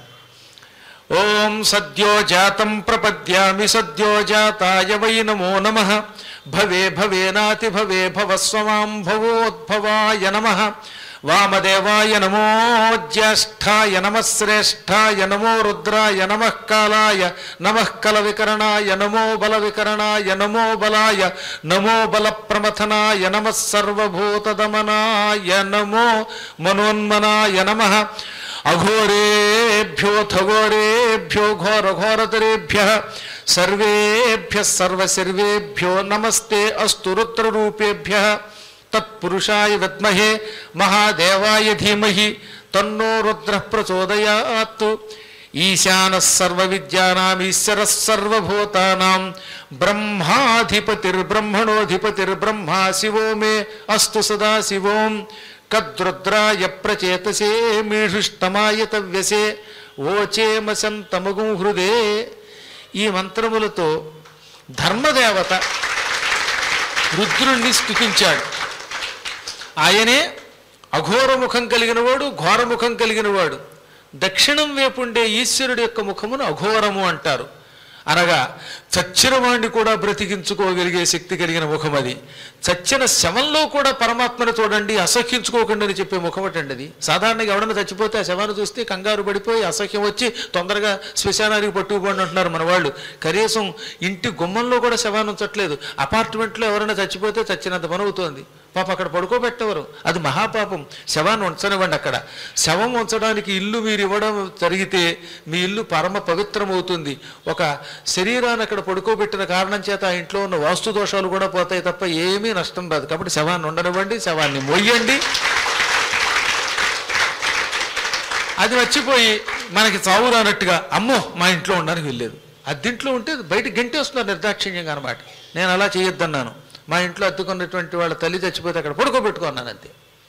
ఓం సద్యో జాతం ప్రపద్యామి సద్యో జాతాయ వై నమో నమ భవే భవేనాతి భవే భవస్వమాం భవోద్భవాయ నమ వామదేవాయ నమో జ్యేష్ఠాయ నమ శ్రేష్ఠాయ నమో రుద్రాయ నమ కాలాయ నమ కల వికరణాయ నమో బల వికరణాయ నమో బలాయ నమో బల ప్రమథనాయ నమ సర్వభూతదమనాయ నమో మనోన్మనాయ నమ అఘోరేభ్యోథ ఘోరేభ్యో ఘోర ఘోరతరేభ్య సర్వేభ్య సర్వసర్వేభ్యో నమస్తే అస్తు రుద్రరూపేభ్య తత్పురుషాయ విద్మహే మహాదేవాయ ధీమహి తన్నో రుద్ర ప్రచోదయాత్ ఈశాన సర్వ విద్యానాం ఈశ్వర సర్వభూతానాం బ్రహ్మాధిపతిర్బ్రహ్మణోధిపతిర్బ్రహ్మా శివో మే అస్తు సదా శివోం కద్రుద్రాయ ప్రచేతసే మీషుష్టమాయ తవ్యసే ఓచేమశంతమగు హృదే ఈ మంత్రములతో ధర్మదేవత రుద్రుణ్ణి స్థుతించాడు ఆయనే అఘోర ముఖం కలిగినవాడు ఘోరముఖం కలిగినవాడు దక్షిణం వైపుండే ఈశ్వరుడి యొక్క ముఖమును అఘోరము అంటారు అనగా చచ్చిన వాణ్ణి కూడా బ్రతికించుకోగలిగే శక్తి కలిగిన ముఖం అది చచ్చిన శవంలో కూడా పరమాత్మను చూడండి అసహ్యించుకోకండి అని చెప్పే ముఖం అటండి అది సాధారణంగా ఎవడన్నా చచ్చిపోతే ఆ శవాన్ని చూస్తే కంగారు పడిపోయి అసహ్యం వచ్చి తొందరగా శ్మశానానికి పట్టుకుపోండి అంటున్నారు మన వాళ్ళు కనీసం ఇంటి గుమ్మంలో కూడా శవాన్ని ఉంచట్లేదు అపార్ట్మెంట్లో ఎవరైనా చచ్చిపోతే చచ్చినంత పని అవుతోంది పాప అక్కడ పడుకోబెట్టవరు అది మహాపాపం శవాన్ని ఉంచనివ్వండి అక్కడ శవం ఉంచడానికి ఇల్లు మీరు ఇవ్వడం జరిగితే మీ ఇల్లు పరమ పవిత్రమవుతుంది ఒక శరీరాన్ని అక్కడ పడుకోబెట్టిన కారణం చేత ఆ ఇంట్లో ఉన్న వాస్తు దోషాలు కూడా పోతాయి తప్ప ఏమీ నష్టం రాదు కాబట్టి శవాన్ని ఉండనివ్వండి శవాన్ని మొయ్యండి అది వచ్చిపోయి మనకి చావు రానట్టుగా అమ్మో మా ఇంట్లో ఉండడానికి వెళ్ళలేదు అద్దెంట్లో ఉంటే బయట గంటేస్తున్నారు నిర్దాక్షిణ్యంగా అనమాట నేను అలా చేయొద్దన్నాను మా ఇంట్లో అద్దుకున్నటువంటి వాళ్ళ తల్లి చచ్చిపోతే అక్కడ పడుకోబెట్టుకున్నాను అంతే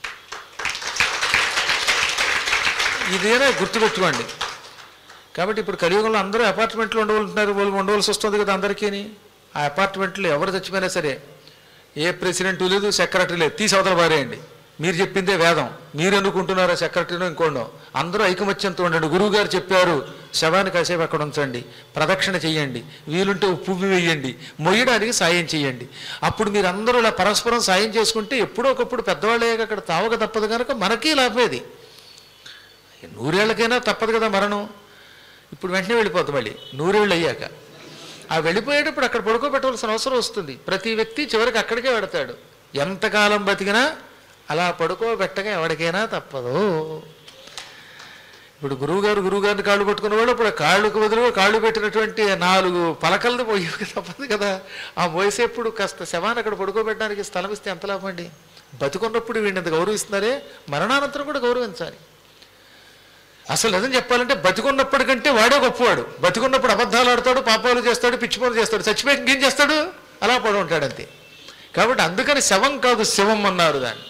ఇదేనా గుర్తుపెట్టుకోండి కాబట్టి ఇప్పుడు కలియుగంలో అందరూ అపార్ట్మెంట్లో ఉండవలుంటున్నారు వాళ్ళు ఉండవలసి వస్తుంది కదా అందరికీని ఆ అపార్ట్మెంట్లో ఎవరు చచ్చిపోయినా సరే ఏ ప్రెసిడెంట్ లేదు సెక్రటరీ లేదు తీసి అవతల పారేయండి మీరు చెప్పిందే వేదం మీరు అనుకుంటున్నారా సెక్రటరీనో ఇంకోండో అందరూ ఐకమత్యంతో ఉండండి గురువు గారు చెప్పారు శవాన్ని కాసేపు అక్కడ ఉంచండి ప్రదక్షిణ చేయండి వీలుంటే ఓ పువ్వు వేయండి మొయ్యడానికి సాయం చేయండి అప్పుడు మీరు అందరూ ఇలా పరస్పరం సాయం చేసుకుంటే ఎప్పుడో ఒకప్పుడు పెద్దవాళ్ళే అక్కడ తావక తప్పదు కనుక మనకీ లాభేది నూరేళ్ళకైనా తప్పదు కదా మరణం ఇప్పుడు వెంటనే వెళ్ళిపోతాం మళ్ళీ నూరేళ్ళు అయ్యాక ఆ వెళ్ళిపోయేటప్పుడు అక్కడ పడుకోబెట్టవలసిన అవసరం వస్తుంది ప్రతి వ్యక్తి చివరికి అక్కడికే పెడతాడు ఎంతకాలం బతికినా అలా పడుకోబెట్టగా ఎవరికైనా తప్పదు ఇప్పుడు గురువుగారు గురువుగారిని కాళ్ళు పట్టుకున్న వాళ్ళు ఇప్పుడు కాళ్ళకు బదులు కాళ్ళు పెట్టినటువంటి నాలుగు పలకలను పోయి తప్పదు కదా ఆ మోసేప్పుడు కాస్త శవాన్ని అక్కడ పడుకోబెట్టడానికి స్థలం ఇస్తే ఎంత లాభం అండి బతుకున్నప్పుడు వీడిని ఎంత గౌరవిస్తున్నారే మరణానంతరం కూడా గౌరవించాలి అసలు నిజం చెప్పాలంటే బతికున్నప్పటికంటే వాడే గొప్పవాడు బతికున్నప్పుడు అబద్ధాలు ఆడతాడు పాపాలు చేస్తాడు పిచ్చి పనులు చేస్తాడు చచ్చిపోయి ఏం చేస్తాడు అలా పడి ఉంటాడు అంతే కాబట్టి అందుకని శవం కాదు శివం అన్నారు దాన్ని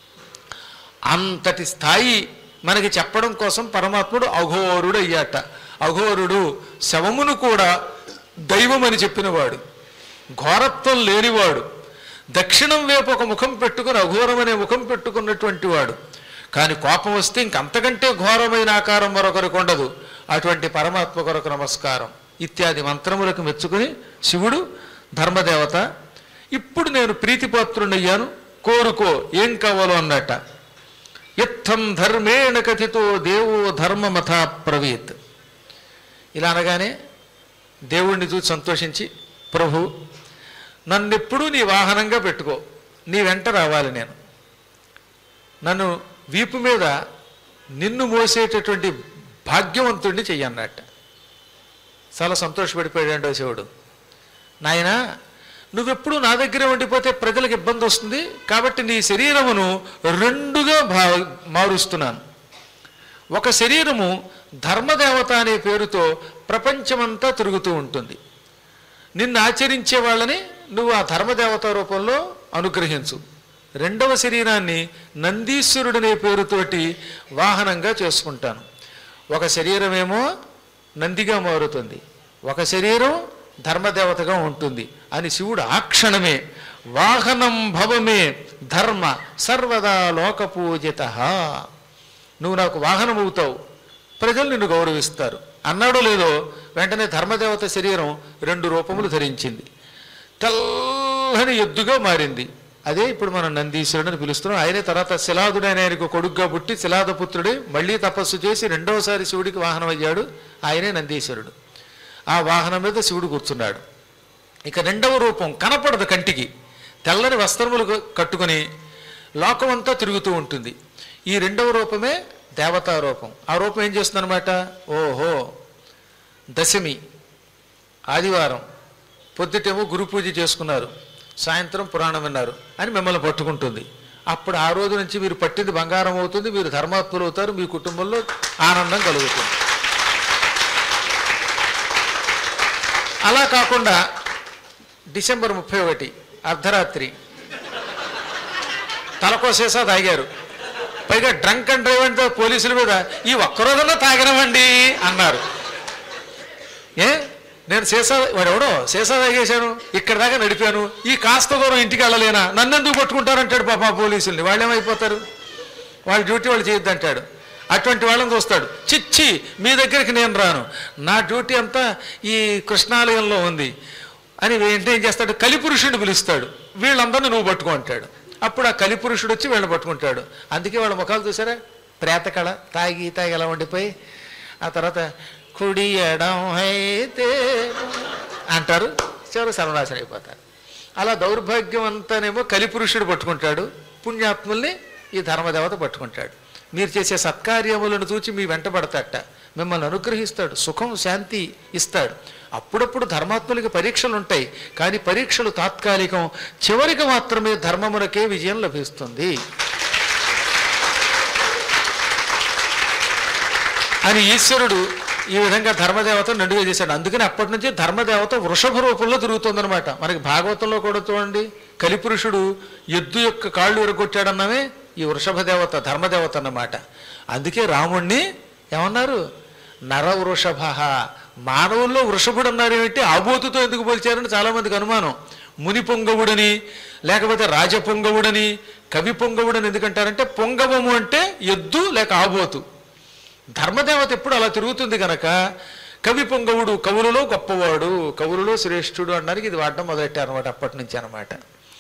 అంతటి స్థాయి మనకి చెప్పడం కోసం పరమాత్ముడు అఘోరుడు అయ్యాట అఘోరుడు శవమును కూడా దైవం అని చెప్పినవాడు ఘోరత్వం లేనివాడు దక్షిణం వైపు ఒక ముఖం పెట్టుకుని అఘోరం అనే ముఖం పెట్టుకున్నటువంటి వాడు కానీ కోపం వస్తే ఇంకంతకంటే ఘోరమైన ఆకారం మరొకరికి ఉండదు అటువంటి పరమాత్మ కొరకు నమస్కారం ఇత్యాది మంత్రములకు మెచ్చుకుని శివుడు ధర్మదేవత ఇప్పుడు నేను ప్రీతిపాత్రుడయ్యాను కోరుకో ఏం కావాలో అన్నట్ట ఇత్థం ధర్మేణ కథితో దేవో ధర్మమథ ప్రవీత్ ఇలా అనగానే దేవుణ్ణి చూసి సంతోషించి ప్రభు నన్నెప్పుడూ నీ వాహనంగా పెట్టుకో నీ వెంట రావాలి నేను నన్ను వీపు మీద నిన్ను మోసేటటువంటి భాగ్యవంతుడిని చెయ్యన్నట్ట చాలా సంతోషపడిపోయాడు శివుడు నాయనా నువ్వెప్పుడు నా దగ్గర ఉండిపోతే ప్రజలకు ఇబ్బంది వస్తుంది కాబట్టి నీ శరీరమును రెండుగా భా మారుస్తున్నాను ఒక శరీరము ధర్మదేవత అనే పేరుతో ప్రపంచమంతా తిరుగుతూ ఉంటుంది నిన్ను ఆచరించే వాళ్ళని నువ్వు ఆ ధర్మదేవత రూపంలో అనుగ్రహించు రెండవ శరీరాన్ని నందీశ్వరుడనే పేరుతోటి వాహనంగా చేసుకుంటాను ఒక శరీరమేమో నందిగా మారుతుంది ఒక శరీరం ధర్మదేవతగా ఉంటుంది అని శివుడు ఆ క్షణమే వాహనం భవమే ధర్మ సర్వదా లోకపూజిత నువ్వు నాకు వాహనం అవుతావు ప్రజలు నిన్ను గౌరవిస్తారు అన్నాడో లేదో వెంటనే ధర్మదేవత శరీరం రెండు రూపములు ధరించింది తెల్లని ఎద్దుగా మారింది అదే ఇప్పుడు మనం నందీశ్వరుడు అని పిలుస్తున్నాం ఆయనే తర్వాత శిలాదుడైన ఆయనకు కొడుగ్గా పుట్టి శిలాదపుత్రుడి మళ్ళీ తపస్సు చేసి రెండవసారి శివుడికి వాహనం అయ్యాడు ఆయనే నందీశ్వరుడు ఆ వాహనం మీద శివుడు కూర్చున్నాడు ఇక రెండవ రూపం కనపడదు కంటికి తెల్లని వస్త్రములు క- కట్టుకొని లోకమంతా తిరుగుతూ ఉంటుంది ఈ రెండవ రూపమే దేవతా రూపం ఆ రూపం ఏం చేస్తుందన్నమాట ఓహో దశమి ఆదివారం పొద్దుటేమో గురు పూజ చేసుకున్నారు సాయంత్రం పురాణం విన్నారు అని మిమ్మల్ని పట్టుకుంటుంది అప్పుడు ఆ రోజు నుంచి మీరు పట్టింది బంగారం అవుతుంది మీరు ధర్మాత్ములు అవుతారు మీ కుటుంబంలో ఆనందం కలుగుతుంది అలా కాకుండా డిసెంబర్ ముప్పై ఒకటి అర్ధరాత్రి తలకోసేసా తాగారు పైగా డ్రంక్ అండ్ డ్రైవ్ అంటే పోలీసుల మీద ఈ ఒక్కరోజుల్లో తాగినవండి అన్నారు ఏ నేను సీసా వాడు ఎవడో సీసా తాగేశాను ఇక్కడ దాకా నడిపాను ఈ కాస్త దూరం ఇంటికి వెళ్ళలేనా నన్ను ఎందుకు పట్టుకుంటారంటాడు పాప పోలీసుల్ని వాళ్ళు ఏమైపోతారు వాళ్ళ డ్యూటీ వాళ్ళు చేయొద్దు అంటాడు అటువంటి వాళ్ళని చూస్తాడు చిచ్చి మీ దగ్గరికి నేను రాను నా డ్యూటీ అంతా ఈ కృష్ణాలయంలో ఉంది అని వెంటనే ఏం చేస్తాడు కలిపురుషుడిని పిలుస్తాడు వీళ్ళందరినీ నువ్వు పట్టుకో అంటాడు అప్పుడు ఆ కలిపురుషుడు వచ్చి వీళ్ళని పట్టుకుంటాడు అందుకే వాళ్ళ ముఖాలు చూసారా ప్రేతకళ తాగి తాగి ఎలా ఉండిపోయి ఆ తర్వాత కుడి ఎడం అయితే అంటారు చివరి సర్వనాశనం అయిపోతారు అలా దౌర్భాగ్యం అంతానేమో కలిపురుషుడు పట్టుకుంటాడు పుణ్యాత్ముల్ని ఈ ధర్మదేవత పట్టుకుంటాడు మీరు చేసే సత్కార్యములను చూచి మీ వెంట పడతాట మిమ్మల్ని అనుగ్రహిస్తాడు సుఖం శాంతి ఇస్తాడు అప్పుడప్పుడు ధర్మాత్ములకి పరీక్షలు ఉంటాయి కానీ పరీక్షలు తాత్కాలికం చివరికి మాత్రమే ధర్మమునకే విజయం లభిస్తుంది అని ఈశ్వరుడు ఈ విధంగా ధర్మదేవత నడుగా చేశాడు అందుకని అప్పటి నుంచి ధర్మదేవత వృషభ రూపంలో తిరుగుతుందనమాట మనకి భాగవతంలో కూడా చూడండి కలిపురుషుడు ఎద్దు యొక్క కాళ్ళు విరగొట్టాడన్నమే ఈ వృషభ దేవత ధర్మదేవత అన్నమాట అందుకే రాముణ్ణి ఏమన్నారు నర వృషభ మానవుల్లో వృషభుడు అన్నారు ఏమిటి ఆబోతుతో ఎందుకు పోల్చారని చాలామందికి అనుమానం ముని పొంగవుడని లేకపోతే రాజ పొంగవుడని కవి పొంగవుడని ఎందుకంటారంటే పొంగవము అంటే ఎద్దు లేక ఆబోతు ధర్మదేవత ఎప్పుడు అలా తిరుగుతుంది గనక కవి పొంగవుడు కవులలో గొప్పవాడు కవులలో శ్రేష్ఠుడు అనడానికి ఇది వాడడం మొదలెట్టారు అనమాట అప్పటి నుంచి అనమాట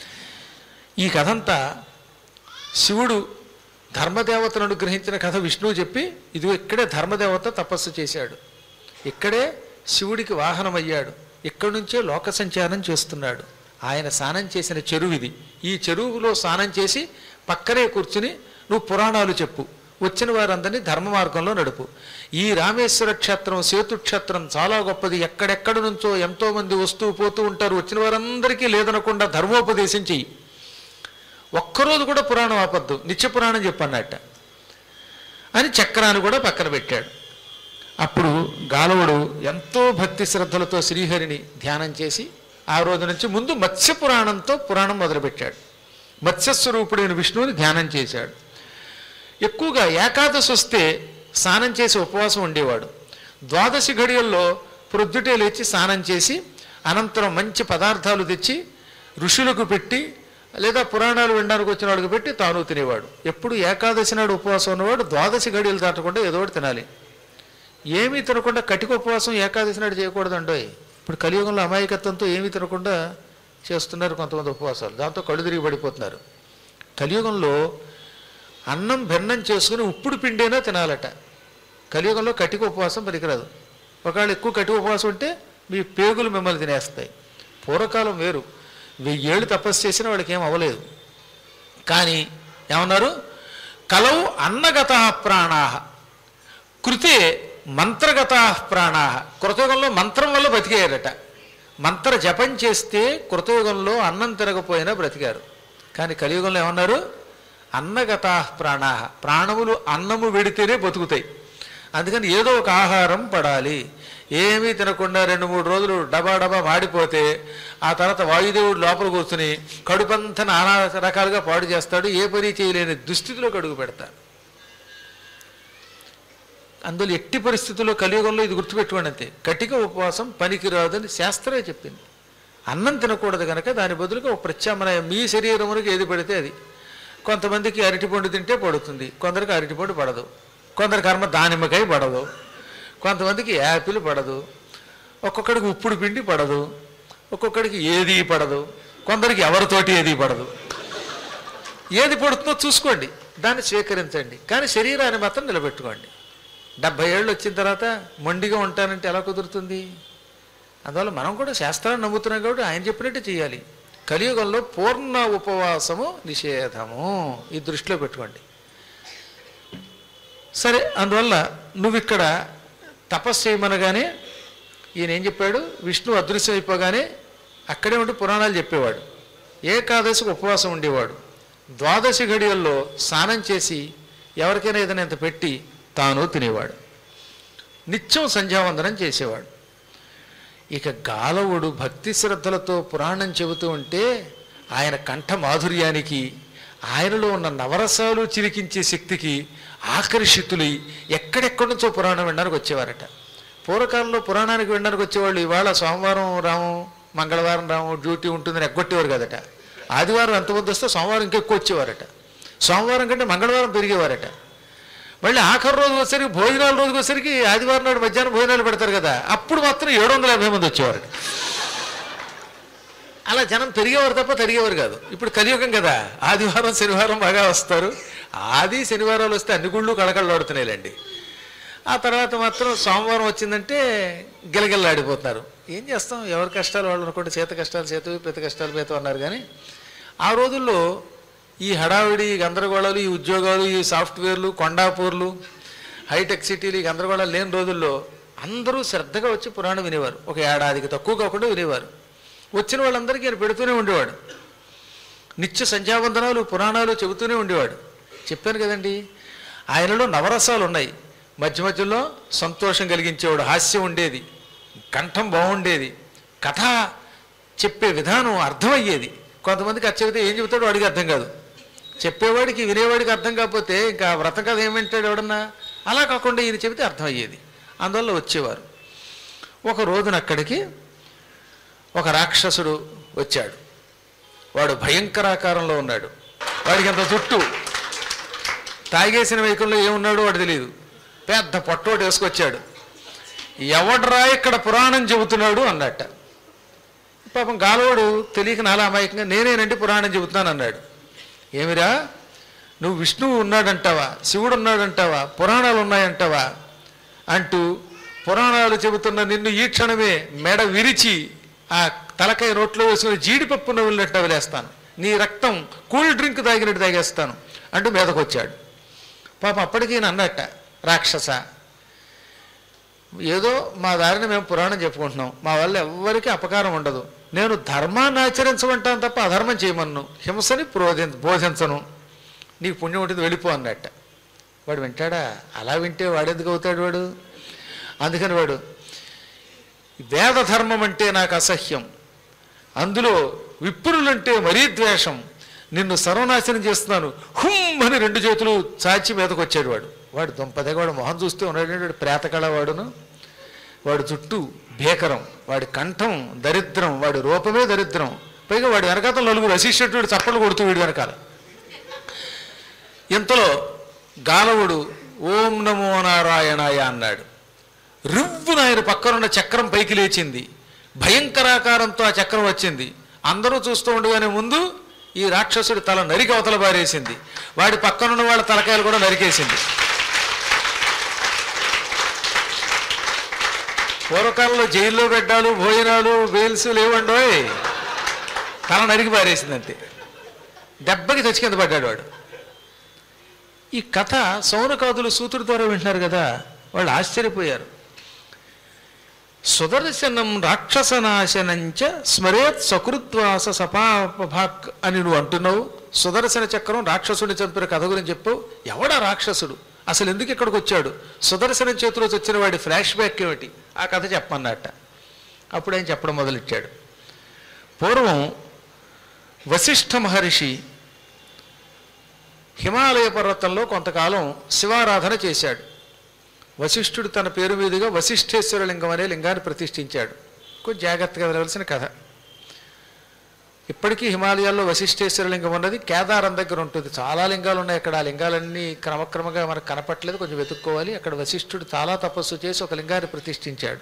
ఈ కథంతా శివుడు ధర్మదేవతను అనుగ్రహించిన కథ విష్ణువు చెప్పి ఇది ఇక్కడే ధర్మదేవత తపస్సు చేశాడు ఇక్కడే శివుడికి వాహనం అయ్యాడు ఇక్కడి నుంచే లోక సంచారం చేస్తున్నాడు ఆయన స్నానం చేసిన చెరువు ఇది ఈ చెరువులో స్నానం చేసి పక్కనే కూర్చుని నువ్వు పురాణాలు చెప్పు వచ్చిన వారందరినీ ధర్మ మార్గంలో నడుపు ఈ రామేశ్వర క్షేత్రం సేతు క్షేత్రం చాలా గొప్పది ఎక్కడెక్కడి నుంచో ఎంతో మంది వస్తూ పోతూ ఉంటారు వచ్చిన వారందరికీ లేదనకుండా ధర్మోపదేశం చెయ్యి ఒక్కరోజు కూడా పురాణం ఆపద్దు నిత్య పురాణం చెప్పన్నట్ట అని చక్రాన్ని కూడా పక్కన పెట్టాడు అప్పుడు గాలవుడు ఎంతో భక్తి శ్రద్ధలతో శ్రీహరిని ధ్యానం చేసి ఆ రోజు నుంచి ముందు మత్స్య పురాణంతో పురాణం మొదలుపెట్టాడు మత్స్యస్వరూపుడైన విష్ణువుని ధ్యానం చేశాడు ఎక్కువగా ఏకాదశి వస్తే స్నానం చేసి ఉపవాసం ఉండేవాడు ద్వాదశి ఘడియల్లో ప్రొద్దుటే లేచి స్నానం చేసి అనంతరం మంచి పదార్థాలు తెచ్చి ఋషులకు పెట్టి లేదా పురాణాలు వినడానికి వచ్చిన వాడికి పెట్టి తాను తినేవాడు ఎప్పుడు ఏకాదశి నాడు ఉపవాసం ఉన్నవాడు ద్వాదశి ఘడియలు దాటకుండా ఏదో ఒకటి తినాలి ఏమీ తినకుండా కటిక ఉపవాసం ఏకాదశి నాడు చేయకూడదండోయ్ ఇప్పుడు కలియుగంలో అమాయకత్వంతో ఏమీ తినకుండా చేస్తున్నారు కొంతమంది ఉపవాసాలు దాంతో కళ్ళు తిరిగి పడిపోతున్నారు కలియుగంలో అన్నం భిన్నం చేసుకుని ఉప్పుడు పిండైనా తినాలట కలియుగంలో కటిక ఉపవాసం పనికిరాదు ఒకవేళ ఎక్కువ కటిక ఉపవాసం ఉంటే మీ పేగులు మిమ్మల్ని తినేస్తాయి పూర్వకాలం వేరు వెయ్యేళ్ళు తపస్సు చేసినా వాడికి ఏం అవ్వలేదు కానీ ఏమన్నారు కలవు అన్నగత ప్రాణాహ కృతే మంత్రగత ప్రాణాహ కృతయుగంలో మంత్రం వల్ల బతికేయారట మంత్ర జపం చేస్తే కృతయుగంలో అన్నం తినకపోయినా బ్రతికారు కానీ కలియుగంలో ఏమన్నారు అన్నగత ప్రాణాహ ప్రాణములు అన్నము వెడితేనే బతుకుతాయి అందుకని ఏదో ఒక ఆహారం పడాలి ఏమీ తినకుండా రెండు మూడు రోజులు డబా డబా మాడిపోతే ఆ తర్వాత వాయుదేవుడు లోపల కూర్చుని కడుపంతా నానా రకాలుగా పాడు చేస్తాడు ఏ పని చేయలేని దుస్థితిలో కడుగు పెడతాడు అందులో ఎట్టి పరిస్థితుల్లో కలియుగంలో ఇది గుర్తుపెట్టుకోండి అంతే కటిక ఉపవాసం పనికిరాదని శాస్త్రమే చెప్పింది అన్నం తినకూడదు కనుక దాని బదులుగా ఒక ప్రత్యామ్నాయం మీ శరీరమునికి ఏది పడితే అది కొంతమందికి అరటిపండు తింటే పడుతుంది కొందరికి అరటిపండు పడదు కొందరి కర్మ దానిమ్మకాయ పడదు కొంతమందికి యాపిల్ పడదు ఒక్కొక్కడికి ఉప్పుడు పిండి పడదు ఒక్కొక్కడికి ఏది పడదు కొందరికి ఎవరితోటి ఏది పడదు ఏది పడుతుందో చూసుకోండి దాన్ని స్వీకరించండి కానీ శరీరాన్ని మాత్రం నిలబెట్టుకోండి డెబ్భై ఏళ్ళు వచ్చిన తర్వాత మొండిగా ఉంటానంటే ఎలా కుదురుతుంది అందువల్ల మనం కూడా శాస్త్రాన్ని నమ్ముతున్నాం కాబట్టి ఆయన చెప్పినట్టు చేయాలి కలియుగంలో పూర్ణ ఉపవాసము నిషేధము ఈ దృష్టిలో పెట్టుకోండి సరే అందువల్ల నువ్వు ఇక్కడ తపస్సు చేయమనగానే ఈయన ఏం చెప్పాడు విష్ణు అదృశ్యం అయిపోగానే అక్కడే ఉండి పురాణాలు చెప్పేవాడు ఏకాదశికి ఉపవాసం ఉండేవాడు ద్వాదశి గడియల్లో స్నానం చేసి ఎవరికైనా ఏదైనా ఇంత పెట్టి తాను తినేవాడు నిత్యం సంధ్యావందనం చేసేవాడు ఇక గాలవుడు భక్తి శ్రద్ధలతో పురాణం చెబుతూ ఉంటే ఆయన కంఠ మాధుర్యానికి ఆయనలో ఉన్న నవరసాలు చిలికించే శక్తికి ఆకర్షితులై ఎక్కడెక్కడి నుంచో పురాణం వినడానికి వచ్చేవారట పూర్వకాలంలో పురాణానికి వినడానికి వచ్చేవాళ్ళు ఇవాళ సోమవారం రాము మంగళవారం రాము డ్యూటీ ఉంటుందని ఎగ్గొట్టేవారు కదట ఆదివారం ఎంతమంది వస్తే సోమవారం ఇంకెక్కువ వచ్చేవారట సోమవారం కంటే మంగళవారం పెరిగేవారట మళ్ళీ ఆఖరి రోజు వచ్చేసరికి భోజనాల రోజుకి వచ్చేసరికి ఆదివారం నాడు మధ్యాహ్నం భోజనాలు పెడతారు కదా అప్పుడు మాత్రం ఏడు వందల యాభై మంది వచ్చేవారు అలా జనం పెరిగేవారు తప్ప తరిగేవారు కాదు ఇప్పుడు కలియుగం కదా ఆదివారం శనివారం బాగా వస్తారు ఆది శనివారాలు వస్తే అన్ని గుళ్ళు కళకళలాడుతున్నాయిలేండి ఆ తర్వాత మాత్రం సోమవారం వచ్చిందంటే గిలగిల్లాడిపోతున్నారు ఏం చేస్తాం ఎవరి కష్టాలు వాళ్ళు అనుకుంటే చేత కష్టాలు చేతవి పెద్ద కష్టాలు పేత అన్నారు కానీ ఆ రోజుల్లో ఈ హడావిడి ఈ గందరగోళాలు ఈ ఉద్యోగాలు ఈ సాఫ్ట్వేర్లు కొండాపూర్లు హైటెక్ సిటీలు ఈ గందరగోళాలు లేని రోజుల్లో అందరూ శ్రద్ధగా వచ్చి పురాణం వినేవారు ఒక ఏడాదికి తక్కువ కాకుండా వినేవారు వచ్చిన వాళ్ళందరికీ ఆయన పెడుతూనే ఉండేవాడు నిత్య సంధ్యావందనాలు పురాణాలు చెబుతూనే ఉండేవాడు చెప్పాను కదండి ఆయనలో నవరసాలు ఉన్నాయి మధ్య మధ్యలో సంతోషం కలిగించేవాడు హాస్యం ఉండేది కంఠం బాగుండేది కథ చెప్పే విధానం అర్థమయ్యేది కొంతమందికి అది చెబితే ఏం చెబుతాడో వాడికి అర్థం కాదు చెప్పేవాడికి వినేవాడికి అర్థం కాకపోతే ఇంకా వ్రత కథ ఏమంటాడు ఎవడన్నా అలా కాకుండా ఈయన చెబితే అర్థమయ్యేది అందువల్ల వచ్చేవారు ఒక రోజున అక్కడికి ఒక రాక్షసుడు వచ్చాడు వాడు భయంకరాకారంలో ఉన్నాడు వాడికి అంత చుట్టూ తాగేసిన వైకంలో ఏమున్నాడో వాడు తెలియదు పెద్ద పొట్టోడు వేసుకొచ్చాడు ఎవడ్రా ఇక్కడ పురాణం చెబుతున్నాడు అన్నట్ట పాపం గాలవాడు తెలియక నాలా అమాయకంగా నేనేనండి పురాణం చెబుతున్నాను అన్నాడు ఏమిరా నువ్వు విష్ణువు ఉన్నాడంటావా శివుడు ఉన్నాడంటావా పురాణాలు ఉన్నాయంటావా అంటూ పురాణాలు చెబుతున్న నిన్ను ఈ క్షణమే మెడ విరిచి ఆ తలకాయ నోట్లో వేసుకుని జీడిపప్పు నవ్వులినట్టు వదిలేస్తాను నీ రక్తం కూల్ డ్రింక్ తాగినట్టు తాగేస్తాను అంటూ మీదకొచ్చాడు పాపం అప్పటికీ ఈయన అన్నట్ట రాక్షస ఏదో మా దారిని మేము పురాణం చెప్పుకుంటున్నాం మా వల్ల ఎవ్వరికీ అపకారం ఉండదు నేను ధర్మాన్ని ఆచరించమంటాను తప్ప అధర్మం చేయమన్ను హింసని ప్రోధి బోధించను నీకు పుణ్యం ఉంటుంది వెళ్ళిపో అన్నట్ట వాడు వింటాడా అలా వింటే వాడెందుకు అవుతాడు వాడు అందుకని వాడు వేద ధర్మం అంటే నాకు అసహ్యం అందులో విప్రులంటే మరీ ద్వేషం నిన్ను సర్వనాశనం చేస్తున్నాను హుమ్ అని రెండు చేతులు చాచి మీదకు వచ్చాడు వాడు వాడు దుంపదగా వాడు మొహం చూస్తే ఉన్నాడు వాడు ప్రేతకళ వాడును వాడు చుట్టూ భీకరం వాడి కంఠం దరిద్రం వాడి రూపమే దరిద్రం పైగా వాడి వెనకాల నలుగురు వశిష్ఠుడు చప్పట్లు కొడుతూ వీడి వెనకాల ఇంతలో గాలవుడు ఓం నమో నారాయణాయ అన్నాడు రివ్వున ఆయన పక్కనున్న చక్రం పైకి లేచింది భయంకరాకారంతో ఆ చక్రం వచ్చింది అందరూ చూస్తూ ఉండగానే ముందు ఈ రాక్షసుడి తల నరికి అవతల బారేసింది వాడి పక్కనున్న వాళ్ళ తలకాయలు కూడా నరికేసింది పూర్వకాలంలో జైల్లో గడ్డాలు భోజనాలు బెయిల్స్ లేవండోయ్ తల నరికి పారేసింది అంతే దెబ్బకి తెచ్చి కింద పడ్డాడు వాడు ఈ కథ సౌనకాదులు సూతుడి ద్వారా వింటున్నారు కదా వాళ్ళు ఆశ్చర్యపోయారు సుదర్శనం రాక్షసనాశనంచ స్మరేత్ సకృద్వాస సపాపభాక్ అని నువ్వు అంటున్నావు సుదర్శన చక్రం రాక్షసుని చంపిన కథ గురించి చెప్పావు ఎవడా రాక్షసుడు అసలు ఎందుకు ఇక్కడికి వచ్చాడు సుదర్శన చేతిలో వచ్చిన వాడి ఫ్లాష్ బ్యాక్ ఏమిటి ఆ కథ చెప్పన్నట్ట అప్పుడు ఆయన చెప్పడం మొదలెట్టాడు పూర్వం వశిష్ఠ మహర్షి హిమాలయ పర్వతంలో కొంతకాలం శివారాధన చేశాడు వశిష్ఠుడు తన పేరు మీదుగా వశిష్ఠేశ్వర లింగం అనే లింగాన్ని ప్రతిష్ఠించాడు కొంచెం జాగ్రత్తగా వెళ్ళవలసిన కథ ఇప్పటికీ హిమాలయాల్లో వశిష్ఠేశ్వర లింగం ఉన్నది కేదారం దగ్గర ఉంటుంది చాలా లింగాలు ఉన్నాయి అక్కడ ఆ లింగాలన్నీ క్రమక్రమంగా మనకు కనపట్లేదు కొంచెం వెతుక్కోవాలి అక్కడ వశిష్ఠుడు చాలా తపస్సు చేసి ఒక లింగాన్ని ప్రతిష్ఠించాడు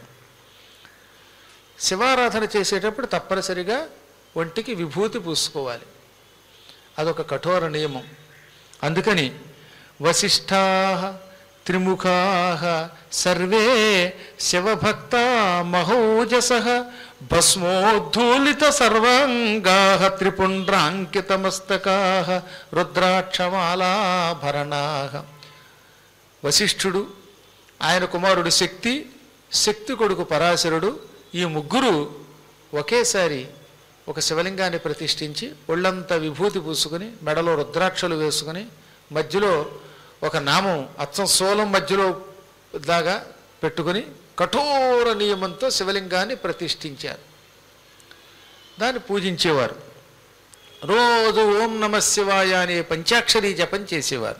శివారాధన చేసేటప్పుడు తప్పనిసరిగా ఒంటికి విభూతి పూసుకోవాలి అదొక కఠోర నియమం అందుకని వశిష్ఠా త్రిముఖా సర్వే శివభక్త మహోజస భస్మోద్ధూలిత సర్వాంగా త్రిపుండ్రాంకితమస్తకా రుద్రాక్షమాలాభరణా వశిష్ఠుడు ఆయన కుమారుడు శక్తి శక్తి కొడుకు పరాశరుడు ఈ ముగ్గురు ఒకేసారి ఒక శివలింగాన్ని ప్రతిష్ఠించి ఒళ్ళంతా విభూతి పూసుకుని మెడలో రుద్రాక్షలు వేసుకుని మధ్యలో ఒక నామం అచ్చం సోలం మధ్యలో దాగా పెట్టుకుని కఠోర నియమంతో శివలింగాన్ని ప్రతిష్ఠించారు దాన్ని పూజించేవారు రోజు ఓం నమ శివాయ అనే పంచాక్షరీ జపం చేసేవారు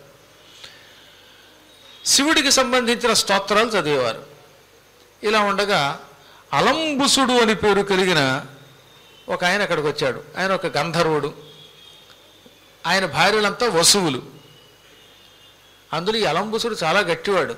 శివుడికి సంబంధించిన స్తోత్రాలు చదివేవారు ఇలా ఉండగా అలంబుసుడు అని పేరు కలిగిన ఒక ఆయన అక్కడికి వచ్చాడు ఆయన ఒక గంధర్వుడు ఆయన భార్యలంతా వసువులు అందులో ఈ అలంబుసుడు చాలా గట్టివాడు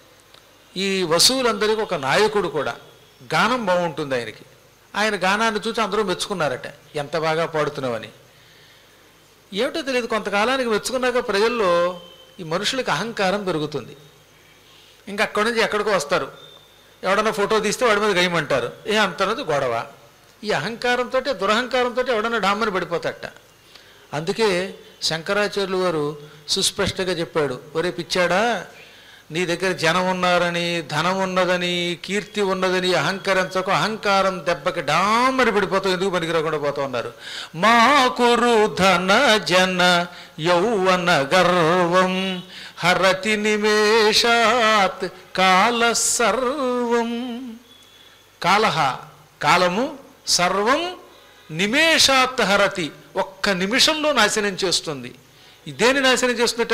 ఈ వసువులందరికీ ఒక నాయకుడు కూడా గానం బాగుంటుంది ఆయనకి ఆయన గానాన్ని చూసి అందరూ మెచ్చుకున్నారట ఎంత బాగా పాడుతున్నావని ఏమిటో తెలియదు కొంతకాలానికి మెచ్చుకున్నాక ప్రజల్లో ఈ మనుషులకి అహంకారం పెరుగుతుంది ఇంకా అక్కడి నుంచి ఎక్కడికో వస్తారు ఎవడన్నా ఫోటో తీస్తే వాడి మీద గయమంటారు ఏ అంతనది గొడవ ఈ అహంకారంతో దురహంకారంతో ఎవడన్నా డామ్మని పడిపోతాట అందుకే శంకరాచార్యులు వారు సుస్పష్టంగా చెప్పాడు ఒరే పిచ్చాడా నీ దగ్గర జనం ఉన్నారని ధనం ఉన్నదని కీర్తి ఉన్నదని అహంకరించకు అహంకారం దెబ్బకి డామ్మని పడిపోతావు ఎందుకు పనికి రాకుండా పోతా ఉన్నారు మా కురు ధన జన యౌవన గర్వం హరతి నిమేషాత్ కాల సర్వం కాలహ కాలము సర్వం నిమేషాత్ హరతి ఒక్క నిమిషంలో నాశనం చేస్తుంది ఇదేని నాశనం చేస్తుందట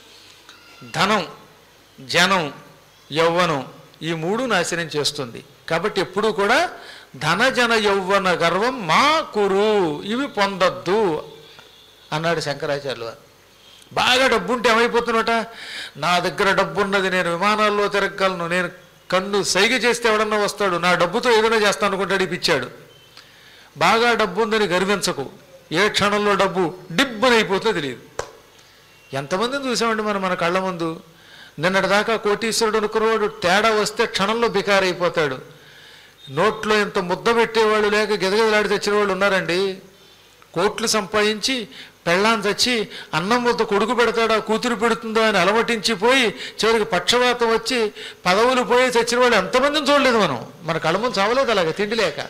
ధనం జనం యౌవనం ఈ మూడు నాశనం చేస్తుంది కాబట్టి ఎప్పుడూ కూడా ధన జన యౌవన గర్వం మా కురు ఇవి పొందొద్దు అన్నాడు శంకరాచార్యులు వారు బాగా డబ్బు ఉంటే ఏమైపోతున్నట నా దగ్గర డబ్బు ఉన్నది నేను విమానాల్లో తిరగలను నేను కన్ను సైగ చేస్తే ఎవడన్నా వస్తాడు నా డబ్బుతో ఏదైనా చేస్తాను అనుకుంటాడు ఇప్పించాడు బాగా డబ్బు ఉందని గర్వించకు ఏ క్షణంలో డబ్బు డిబ్బని అయిపోతుందో తెలియదు ఎంతమందిని చూసామండి మనం మన కళ్ళ ముందు నిన్నటిదాకా కోటీశ్వరుడు అనుకున్నవాడు తేడా వస్తే క్షణంలో బికారైపోతాడు నోట్లో ఇంత ముద్ద పెట్టేవాళ్ళు లేక గెదగెదలాడి తెచ్చిన వాళ్ళు ఉన్నారండి కోట్లు సంపాదించి పెళ్ళాం చచ్చి అన్నం ముద్ద కొడుకు పెడతాడా కూతురు పెడుతుందో అని అలమటించిపోయి చివరికి పక్షవాతం వచ్చి పదవులు పోయి చచ్చిన వాళ్ళు ఎంతమందిని చూడలేదు మనం మన కళ్ళ ముందు చావలేదు అలాగ తిండి లేక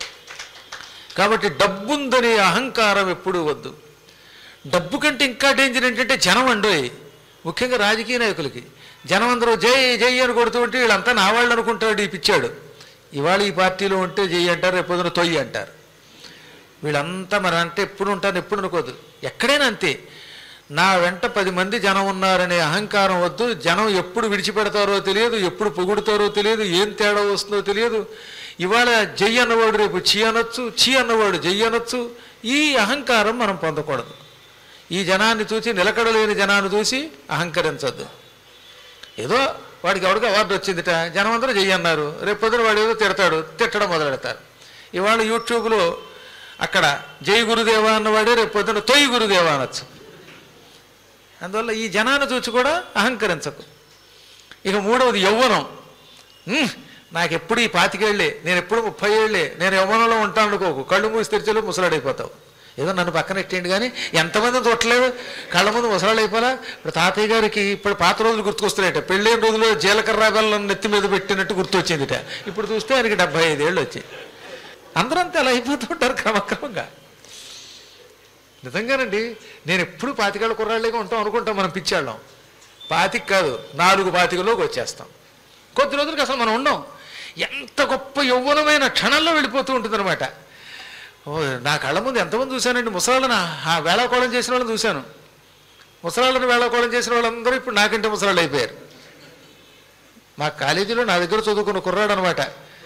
కాబట్టి డబ్బుందనే అహంకారం ఎప్పుడూ వద్దు డబ్బు కంటే ఇంకా డేంజర్ ఏంటంటే జనం అండోయ్ ముఖ్యంగా రాజకీయ నాయకులకి జనం అందరూ జై జై అని కొడుతూ ఉంటే వీళ్ళంతా నా వాళ్ళు అనుకుంటాడు ఈ పిచ్చాడు ఇవాళ ఈ పార్టీలో ఉంటే జై అంటారు రేపు పొద్దున తొయ్యి అంటారు వీళ్ళంతా మరి అంటే ఎప్పుడు ఉంటారు ఎప్పుడు అనుకోదు ఎక్కడైనా అంతే నా వెంట పది మంది జనం ఉన్నారనే అహంకారం వద్దు జనం ఎప్పుడు విడిచిపెడతారో తెలియదు ఎప్పుడు పొగుడుతారో తెలియదు ఏం తేడా వస్తుందో తెలియదు ఇవాళ జై అన్నవాడు రేపు చీ అనొచ్చు చీ అన్నవాడు జై అనొచ్చు ఈ అహంకారం మనం పొందకూడదు ఈ జనాన్ని చూసి నిలకడలేని జనాన్ని చూసి అహంకరించద్దు ఏదో వాడికి ఎవరికి అవార్డు వచ్చిందిట జనం అందరూ జై అన్నారు రేపు పొద్దున వాడు ఏదో తిడతాడు తిట్టడం మొదలెడతారు ఇవాళ యూట్యూబ్లో అక్కడ జై గురుదేవా అన్నవాడే రేపు పొద్దున తొయ్యి గురుదేవా అనొచ్చు అందువల్ల ఈ జనాన్ని చూసి కూడా అహంకరించకు ఇక మూడవది యవ్వనం ఉమ్, నాకు ఎప్పుడు ఈ పాతికేళ్లే నేను ఎప్పుడు ముప్పై ఏళ్ళే నేను యవ్వనంలో ఉంటాను అనుకోకు కళ్ళు మూసి తెరిచేలో ముసలాడైపోతావు ఏదో నన్ను పక్కన ఎట్టేయండి కానీ ఎంతమంది చూడలేదు కళ్ళ ముందు ముసలాడు అయిపోలా ఇప్పుడు తాతయ్య గారికి ఇప్పుడు పాత రోజులు గుర్తుకొస్తున్నాయట పెళ్ళైన రోజులు జీలకర్ర బెల్లం నెత్తి మీద పెట్టినట్టు గుర్తొచ్చిందిట ఇప్పుడు చూస్తే ఆయనకి డెబ్బై ఐదేళ్ళు వచ్చాయి అందరూ అంతా అలా అయిపోతుంటారు క్రమక్రమంగా నిజంగానండి నేను ఎప్పుడు పాతికేళ్ళ కుర్రాళ్ళగా ఉంటాం అనుకుంటాం మనం పిచ్చాళ్ళం పాతిక కాదు నాలుగు పాతికలోకి వచ్చేస్తాం కొద్ది రోజులకి అసలు మనం ఉండం ఎంత గొప్ప యౌవనమైన క్షణంలో వెళ్ళిపోతూ ఉంటుందన్నమాట ఓ నా కళ్ళ ముందు ఎంతమంది చూశానండి ముసలాళ్ళని ఆ వేళాకోళం చేసిన వాళ్ళని చూశాను ముసలాళ్ళని వేళాకోళం చేసిన వాళ్ళందరూ ఇప్పుడు నాకంటే ముసలాళ్ళు అయిపోయారు మా కాలేజీలో నా దగ్గర చదువుకున్న కుర్రాడు అనమాట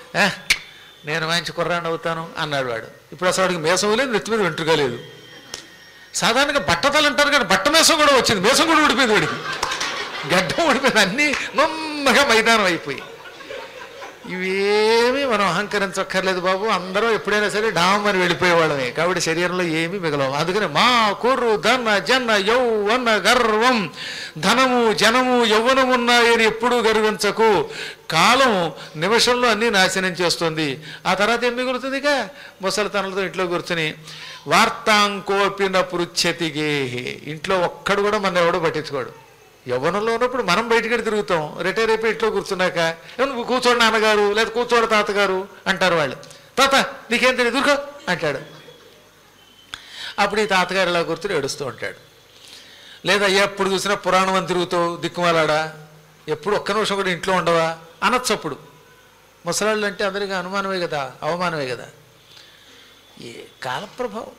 నేను మంచి కుర్రాడు అవుతాను అన్నాడు వాడు ఇప్పుడు అసలు వాడికి మేసం లేదు నెత్తి మీద వెంట్రుక లేదు సాధారణంగా బట్టతలు అంటారు కానీ బట్ట మేసం కూడా వచ్చింది మేసం కూడా ఊడిపోయింది వాడికి గడ్డం ఊడిపోయింది అన్నీ నున్నగా మైదానం అయిపోయి ఇవేమీ మనం అహంకరించక్కర్లేదు బాబు అందరూ ఎప్పుడైనా సరే డామ్ అని వెళ్ళిపోయేవాళ్ళమే కాబట్టి శరీరంలో ఏమీ మిగలవు అందుకని మా కుర్రు ధన జన యౌవన గర్వం ధనము జనము యౌవనమున్నాయని ఎప్పుడూ గర్వించకు కాలం నిమిషంలో అన్నీ నాశనం చేస్తుంది ఆ తర్వాత ఏం మిగులుతుందిగా ముసలితనంతో ఇంట్లో కూర్చుని వార్తాంకోపిన పృచ్ఛతిగేహి ఇంట్లో ఒక్కడు కూడా మన ఎవడో పట్టించుకోడు యవ్వనంలో ఉన్నప్పుడు మనం బయటికి తిరుగుతాం రిటైర్ అయిపోయి ఇంట్లో కూర్చున్నాక "ఏ నువ్వు కూర్చోడు నాన్నగారు లేదా కూర్చోడు తాతగారు అంటారు వాళ్ళు తాత నీకేం తెలియదు దుర్గో అంటాడు అప్పుడు ఈ తాతగారు ఇలా కూర్చుని ఏడుస్తూ ఉంటాడు లేదా ఎప్పుడు చూసినా పురాణం అని తిరుగుతావు దిక్కుమాలాడా ఎప్పుడు ఒక్క నిమిషం కూడా ఇంట్లో ఉండవా అనొచ్చు అప్పుడు ముసలాళ్ళు అంటే అందరికీ అనుమానమే కదా అవమానమే కదా ఏ కాలప్రభావం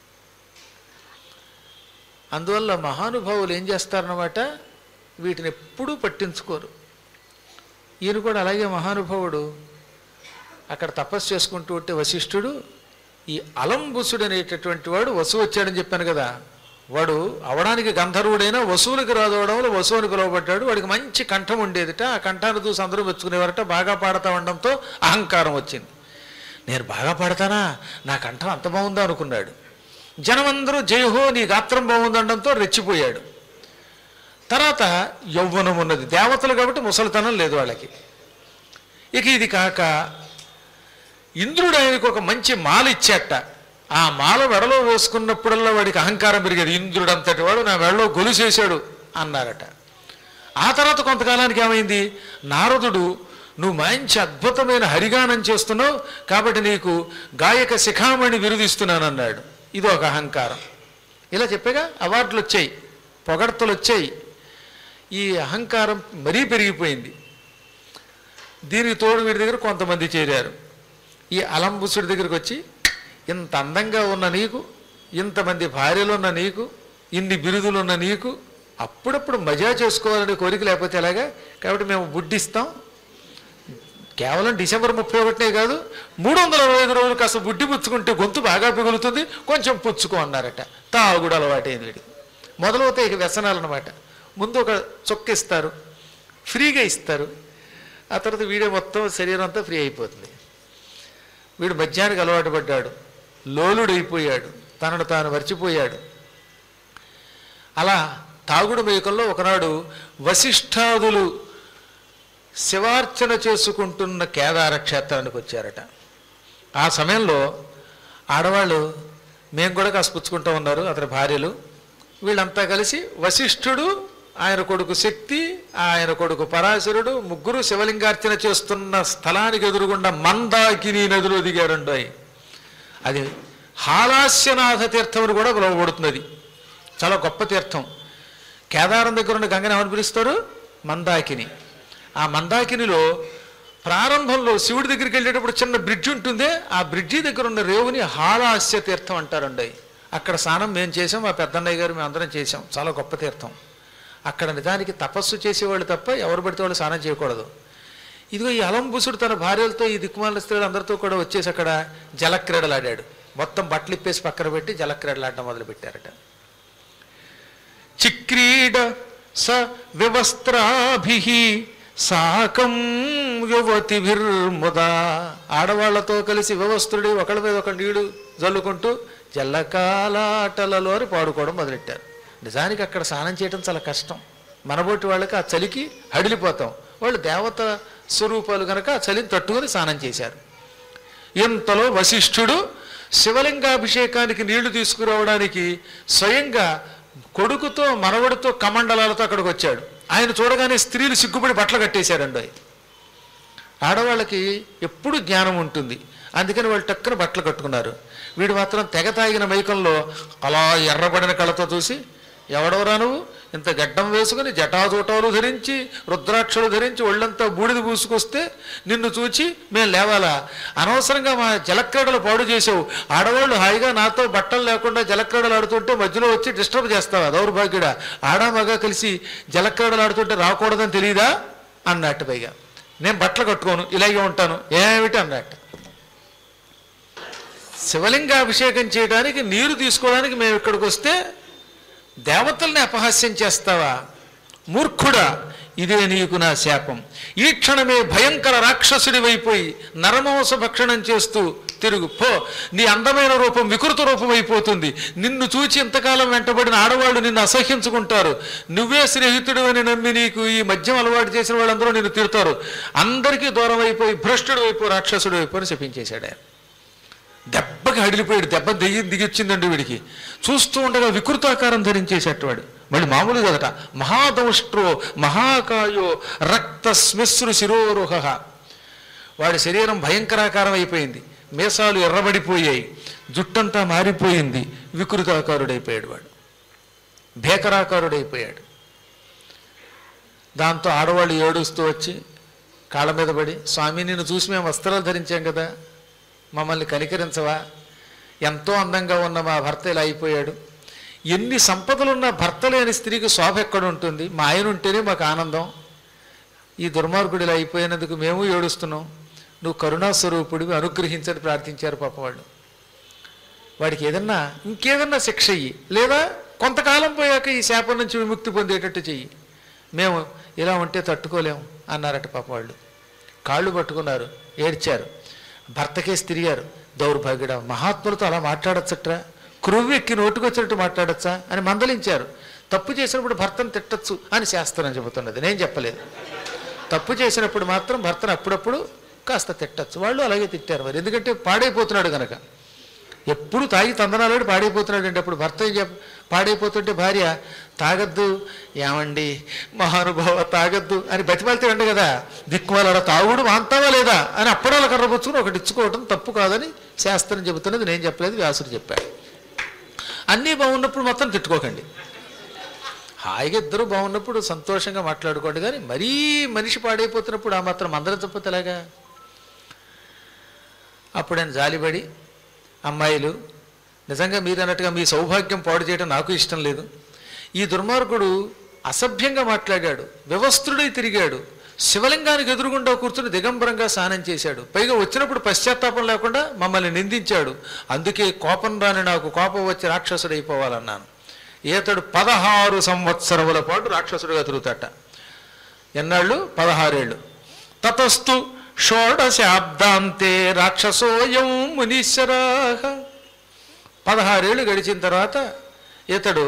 అందువల్ల మహానుభావులు ఏం చేస్తారన్నమాట వీటిని ఎప్పుడూ పట్టించుకోరు ఈయన కూడా అలాగే మహానుభావుడు అక్కడ తపస్సు చేసుకుంటూ ఉంటే వశిష్ఠుడు ఈ అలంబుసుడు అనేటటువంటి వాడు వసువు వచ్చాడని చెప్పాను కదా వాడు అవడానికి గంధర్వుడైనా వసువులకి రాదవడంలో వసువు అని పిలువబడ్డాడు వాడికి మంచి కంఠం ఉండేదిట ఆ కంఠాన్ని చూసి అందరూ మెచ్చుకునేవారట బాగా పాడతా ఉండడంతో అహంకారం వచ్చింది నేను బాగా పాడతానా నా కంఠం అంత బాగుందా అనుకున్నాడు జనమందరూ జయహో నీ గాత్రం బాగుందనడంతో రెచ్చిపోయాడు తర్వాత యౌవనం ఉన్నది దేవతలు కాబట్టి ముసలితనం లేదు వాళ్ళకి ఇక ఇది కాక ఇంద్రుడు ఆయనకు ఒక మంచి మాల ఇచ్చేట ఆ మాల వెడలో వేసుకున్నప్పుడల్లా వాడికి అహంకారం పెరిగేది ఇంద్రుడు అంతటి వాడు నా వెడలో గొలుసేశాడు అన్నారట ఆ తర్వాత కొంతకాలానికి ఏమైంది నారదుడు నువ్వు మంచి అద్భుతమైన హరిగానం చేస్తున్నావు కాబట్టి నీకు గాయక శిఖామణి విరుదిస్తున్నానన్నాడు ఇది ఒక అహంకారం ఇలా చెప్పాగా అవార్డులు వచ్చాయి పొగడ్తలు వచ్చాయి ఈ అహంకారం మరీ పెరిగిపోయింది దీనికి తోడు వీడి దగ్గర కొంతమంది చేరారు ఈ అలంబుసుడి దగ్గరికి వచ్చి ఇంత అందంగా ఉన్న నీకు ఇంతమంది భార్యలు ఉన్న నీకు ఇన్ని బిరుదులు ఉన్న నీకు అప్పుడప్పుడు మజా చేసుకోవాలనే కోరిక లేకపోతే ఎలాగా కాబట్టి మేము బుడ్డిస్తాం కేవలం డిసెంబర్ ముప్పై ఒకటినే కాదు మూడు వందల అరవై ఐదు రోజులు కాస్త బుడ్డి పుచ్చుకుంటే గొంతు బాగా పిగులుతుంది కొంచెం పుచ్చుకో అన్నారట తాగుడు అలవాటైంది వీడికి మొదలవుతాయి ఇక వ్యసనాలు అనమాట ముందు ఒక చొక్క ఇస్తారు ఫ్రీగా ఇస్తారు ఆ తర్వాత వీడే మొత్తం శరీరం అంతా ఫ్రీ అయిపోతుంది వీడు మధ్యాహ్నానికి అలవాటు పడ్డాడు లోలుడైపోయాడు తనను తాను మర్చిపోయాడు అలా తాగుడు మేకల్లో ఒకనాడు వశిష్ఠాదులు శివార్చన చేసుకుంటున్న కేదార క్షేత్రానికి వచ్చారట ఆ సమయంలో ఆడవాళ్ళు మేము కూడా కాస్త పుచ్చుకుంటూ ఉన్నారు అతని భార్యలు వీళ్ళంతా కలిసి వశిష్ఠుడు ఆయన కొడుకు శక్తి ఆయన కొడుకు పరాశరుడు ముగ్గురు శివలింగార్చన చేస్తున్న స్థలానికి ఎదురుగుండా మందాకిని నదిలో దిగారండి అయి అది హాలాస్యనాథ తీర్థం అని కూడా పిలువబడుతున్నది చాలా గొప్ప తీర్థం కేదారం దగ్గర ఉన్న గంగని ఏమని పిలుస్తారు మందాకిని ఆ మందాకినిలో ప్రారంభంలో శివుడి దగ్గరికి వెళ్ళేటప్పుడు చిన్న బ్రిడ్జ్ ఉంటుందే ఆ బ్రిడ్జి దగ్గర ఉన్న రేవుని హాలాస్య తీర్థం అంటారండి అక్కడ స్నానం మేము చేసాం మా పెద్దన్నయ్య గారు మేము అందరం చేసాం చాలా గొప్ప తీర్థం అక్కడ నిజానికి తపస్సు చేసేవాళ్ళు తప్ప ఎవరు పడితే వాళ్ళు స్నానం చేయకూడదు ఇదిగో ఈ అలంబుసుడు తన భార్యలతో ఈ దిక్కుమాల స్త్రీలు అందరితో కూడా వచ్చేసి అక్కడ జలక్రీడలు ఆడాడు మొత్తం బట్టలు ఇప్పేసి పక్కన పెట్టి జలక్రీడలు ఆడడం మొదలు పెట్టారట చిక్రీడ స వివస్త్రాభి సాకం యువతిభిర్ముదా ఆడవాళ్లతో కలిసి వ్యవస్థుడి ఒకళ్ళ మీద ఒక నీడు జల్లుకుంటూ జల్లకాలాటలలో అని పాడుకోవడం మొదలెట్టారు నిజానికి అక్కడ స్నానం చేయడం చాలా కష్టం మనబోటి వాళ్ళకి ఆ చలికి హడిలిపోతాం వాళ్ళు దేవత స్వరూపాలు కనుక ఆ చలిని తట్టుకొని స్నానం చేశారు ఇంతలో వశిష్ఠుడు శివలింగాభిషేకానికి నీళ్లు తీసుకురావడానికి స్వయంగా కొడుకుతో మనవడితో కమండలాలతో అక్కడికి వచ్చాడు ఆయన చూడగానే స్త్రీలు సిగ్గుపడి బట్టలు కట్టేశారండి ఆడవాళ్ళకి ఎప్పుడు జ్ఞానం ఉంటుంది అందుకని వాళ్ళు టక్కున బట్టలు కట్టుకున్నారు వీడు మాత్రం తెగ తాగిన మైకంలో అలా ఎర్రబడిన కళ్ళతో చూసి ఎవడవరా నువ్వు ఇంత గడ్డం వేసుకుని జటాజూటాలు ధరించి రుద్రాక్షలు ధరించి ఒళ్ళంతా బూడిద పూసుకొస్తే నిన్ను చూచి మేము లేవాలా అనవసరంగా మా జలక్రీడలు పాడు చేసావు ఆడవాళ్ళు హాయిగా నాతో బట్టలు లేకుండా జలక్రీడలు ఆడుతుంటే మధ్యలో వచ్చి డిస్టర్బ్ చేస్తావా దౌర్భాగ్యుడా ఆడ మగ కలిసి జలక్రీడలు ఆడుతుంటే రాకూడదని తెలియదా అన్నట్టు పైగా నేను బట్టలు కట్టుకోను ఇలాగే ఉంటాను ఏమిటి అన్నట్టు శివలింగాభిషేకం చేయడానికి నీరు తీసుకోవడానికి మేము ఇక్కడికి వస్తే దేవతల్ని అపహాస్యం చేస్తావా మూర్ఖుడా ఇదే నీకు నా శాపం ఈ క్షణమే భయంకర రాక్షసుడివైపోయి నరమాంస భక్షణం చేస్తూ తిరుగు పో నీ అందమైన రూపం వికృత రూపం అయిపోతుంది నిన్ను చూచి ఇంతకాలం వెంటబడిన ఆడవాళ్ళు నిన్ను అసహ్యించుకుంటారు నువ్వే స్నేహితుడు అని నమ్మి నీకు ఈ మద్యం అలవాటు చేసిన వాళ్ళందరూ నిన్ను తిడతారు అందరికీ దూరం అయిపోయి భ్రష్టుడు అయిపోయి రాక్షసుడు అయిపోయి అని చెప్పించేశాడు ఆయన దెబ్బకి హడిలిపోయాడు దెబ్బ దిగి దిగిచ్చిందండి వీడికి చూస్తూ ఉండగా వికృతాకారం ధరించేసేటవాడు మళ్ళీ మామూలు కదట మహాదౌష్ట్రో మహాకాయో రక్త స్మిశ్రు శిరోరుహ వాడి శరీరం భయంకరాకారం అయిపోయింది మీసాలు ఎర్రబడిపోయాయి జుట్టంతా మారిపోయింది వికృతాకారుడైపోయాడు వాడు భేకరాకారుడైపోయాడు దాంతో ఆడవాళ్ళు ఏడుస్తూ వచ్చి కాళ్ళ మీద పడి స్వామి నిన్ను చూసి మేము వస్త్రాలు ధరించాం కదా మమ్మల్ని కనికరించవా ఎంతో అందంగా ఉన్న మా భర్త ఇలా అయిపోయాడు ఎన్ని సంపదలున్న భర్త లేని స్త్రీకి శోభ ఎక్కడ ఉంటుంది మా ఆయన ఉంటేనే మాకు ఆనందం ఈ దుర్మార్గుడు ఇలా అయిపోయినందుకు మేము ఏడుస్తున్నాం నువ్వు కరుణాస్వరూపుడివి అనుగ్రహించని ప్రార్థించారు పాప వాళ్ళు వాడికి ఏదన్నా ఇంకేదన్నా శిక్ష ఇయ్యి లేదా కొంతకాలం పోయాక ఈ శాపం నుంచి విముక్తి పొందేటట్టు చెయ్యి మేము ఇలా ఉంటే తట్టుకోలేము అన్నారట పాప వాళ్ళు కాళ్ళు పట్టుకున్నారు ఏడ్చారు భర్తకేసి తిరిగారు దౌర్భాగ్యుడ మహాత్ములతో అలా మాట్లాడచ్చట్రా క్రొవ్వెక్కి నోటుకొచ్చినట్టు మాట్లాడచ్చా అని మందలించారు తప్పు చేసినప్పుడు భర్తను తిట్టచ్చు అని శాస్త్రం చెబుతున్నది నేను చెప్పలేదు తప్పు చేసినప్పుడు మాత్రం భర్తను అప్పుడప్పుడు కాస్త తిట్టచ్చు వాళ్ళు అలాగే తిట్టారు మరి ఎందుకంటే పాడైపోతున్నాడు కనుక ఎప్పుడు తాగి తందనాలాడు పాడైపోతున్నాడు అంటే అప్పుడు భర్త ఏం చెప్ప పాడైపోతుంటే భార్య తాగద్దు ఏమండి మహానుభావ తాగద్దు అని బతిమాలితే ఉండే కదా దిక్కుమాలాడ తాగుడు మాంతావా లేదా అని అప్పడాల కర్రపుచ్చుకుని ఒకటి ఇచ్చుకోవటం తప్పు కాదని శాస్త్రం చెబుతున్నది నేను చెప్పలేదు వ్యాసుడు చెప్పాడు అన్నీ బాగున్నప్పుడు మొత్తం తిట్టుకోకండి హాయిగా ఇద్దరు బాగున్నప్పుడు సంతోషంగా మాట్లాడుకోండి కానీ మరీ మనిషి పాడైపోతున్నప్పుడు ఆ మాత్రం మందరించకపోతే ఎలాగా అప్పుడు ఆయన జాలిపడి అమ్మాయిలు నిజంగా మీరు అన్నట్టుగా మీ సౌభాగ్యం పాడు చేయడం నాకు ఇష్టం లేదు ఈ దుర్మార్గుడు అసభ్యంగా మాట్లాడాడు వ్యవస్థుడై తిరిగాడు శివలింగానికి ఎదురుగుండా కూర్చుని దిగంబరంగా స్నానం చేశాడు పైగా వచ్చినప్పుడు పశ్చాత్తాపం లేకుండా మమ్మల్ని నిందించాడు అందుకే కోపం రాని నాకు కోపం వచ్చి రాక్షసుడైపోవాలన్నాను ఈతడు పదహారు సంవత్సరముల పాటు రాక్షసుడిగా తిరుగుతాట ఎన్నాళ్ళు పదహారేళ్ళు తతస్తు షోడశాబ్దాంతే రాక్షసోయం మునీశ్వరాహ పదహారేళ్ళు గడిచిన తర్వాత ఇతడు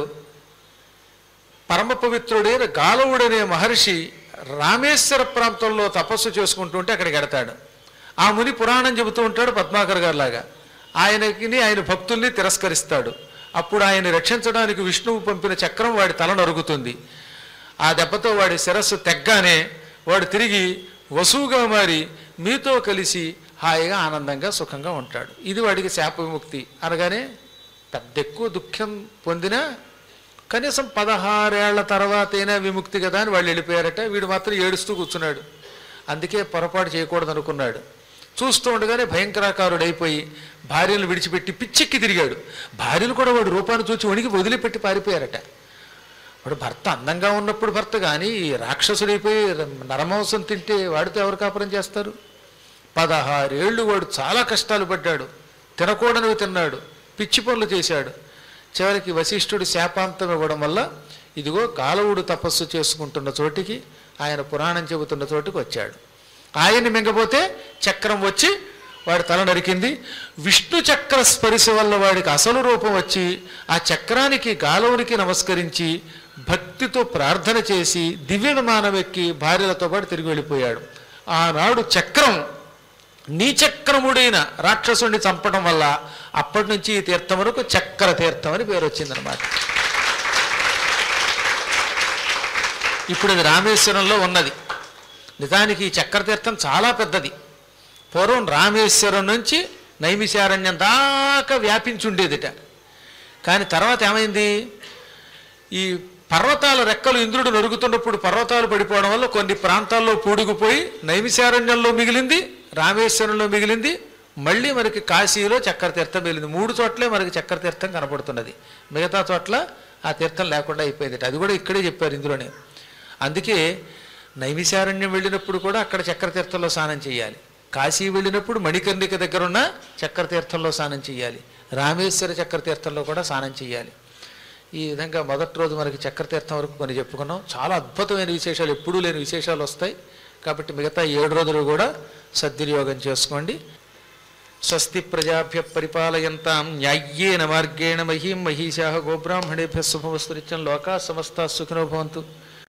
పరమ పవిత్రుడైన గాలవుడనే మహర్షి రామేశ్వర ప్రాంతంలో తపస్సు చేసుకుంటుంటే అక్కడికి ఎడతాడు ఆ ముని పురాణం చెబుతూ ఉంటాడు పద్మాకర్ గారు లాగా ఆయనకి ఆయన భక్తుల్ని తిరస్కరిస్తాడు అప్పుడు ఆయన రక్షించడానికి విష్ణువు పంపిన చక్రం వాడి తల నరుగుతుంది ఆ దెబ్బతో వాడి శిరస్సు తెగ్గానే వాడు తిరిగి వసువుగా మారి మీతో కలిసి హాయిగా ఆనందంగా సుఖంగా ఉంటాడు ఇది వాడికి శాప విముక్తి అనగానే పెద్ద ఎక్కువ దుఃఖం పొందినా కనీసం పదహారేళ్ల తర్వాతైనా విముక్తి కదా అని వాళ్ళు వెళ్ళిపోయారట వీడు మాత్రం ఏడుస్తూ కూర్చున్నాడు అందుకే పొరపాటు చేయకూడదు అనుకున్నాడు చూస్తూ ఉండగానే భయంకరాకారుడైపోయి భార్యను విడిచిపెట్టి పిచ్చెక్కి తిరిగాడు భార్యలు కూడా వాడు రూపాన్ని చూచి వణికి వదిలిపెట్టి పారిపోయారట వాడు భర్త అందంగా ఉన్నప్పుడు భర్త కానీ ఈ రాక్షసుడైపోయి నరమాంసం తింటే వాడితో ఎవరు కాపురం చేస్తారు పదహారేళ్ళు వాడు చాలా కష్టాలు పడ్డాడు తినకూడనివి తిన్నాడు పిచ్చి పనులు చేశాడు చివరికి వశిష్ఠుడు శాపాంతం ఇవ్వడం వల్ల ఇదిగో గాలవుడు తపస్సు చేసుకుంటున్న చోటికి ఆయన పురాణం చెబుతున్న చోటికి వచ్చాడు ఆయన్ని మింగపోతే చక్రం వచ్చి వాడి తల నరికింది విష్ణు చక్ర స్పరిశ వల్ల వాడికి అసలు రూపం వచ్చి ఆ చక్రానికి గాలవునికి నమస్కరించి భక్తితో ప్రార్థన చేసి దివ్య విమానం ఎక్కి భార్యలతో పాటు తిరిగి వెళ్ళిపోయాడు ఆనాడు చక్రం నీచక్రముడైన రాక్షసుడిని చంపడం వల్ల అప్పటి నుంచి ఈ తీర్థం వరకు చక్ర తీర్థం అని పేరు వచ్చిందనమాట ఇప్పుడు అది రామేశ్వరంలో ఉన్నది నిజానికి ఈ చక్ర తీర్థం చాలా పెద్దది పూర్వం రామేశ్వరం నుంచి నైమిశారణ్యం దాకా వ్యాపించి ఉండేదిట కానీ తర్వాత ఏమైంది ఈ పర్వతాల రెక్కలు ఇంద్రుడు నరుగుతున్నప్పుడు పర్వతాలు పడిపోవడం వల్ల కొన్ని ప్రాంతాల్లో పూడుకుపోయి నైమిశారణ్యంలో మిగిలింది రామేశ్వరంలో మిగిలింది మళ్ళీ మనకి కాశీలో చక్కెర తీర్థం మిగిలింది మూడు చోట్లే మనకి చక్కెర తీర్థం కనపడుతున్నది మిగతా చోట్ల ఆ తీర్థం లేకుండా అయిపోయింది అది కూడా ఇక్కడే చెప్పారు ఇందులోనే అందుకే నైమిశారణ్యం వెళ్ళినప్పుడు కూడా అక్కడ చక్కెర తీర్థంలో స్నానం చేయాలి కాశీ వెళ్ళినప్పుడు మణికర్ణిక దగ్గర ఉన్న చక్కెర తీర్థంలో స్నానం చేయాలి రామేశ్వర చక్కెర తీర్థంలో కూడా స్నానం చేయాలి ఈ విధంగా మొదటి రోజు మనకి చక్రతీర్థం వరకు కొన్ని చెప్పుకున్నాం చాలా అద్భుతమైన విశేషాలు ఎప్పుడూ లేని విశేషాలు వస్తాయి కాబట్టి మిగతా ఏడు రోజులు కూడా సద్వినియోగం చేసుకోండి స్వస్తి ప్రజాభ్య పరిపాలయంతాం న్యాయ్యేన మార్గేణ మహీం మహిషా గోబ్రాహ్మణేభ్య శుభమస్తు నిత్యం లోకా సమస్త సుఖినో భవంతు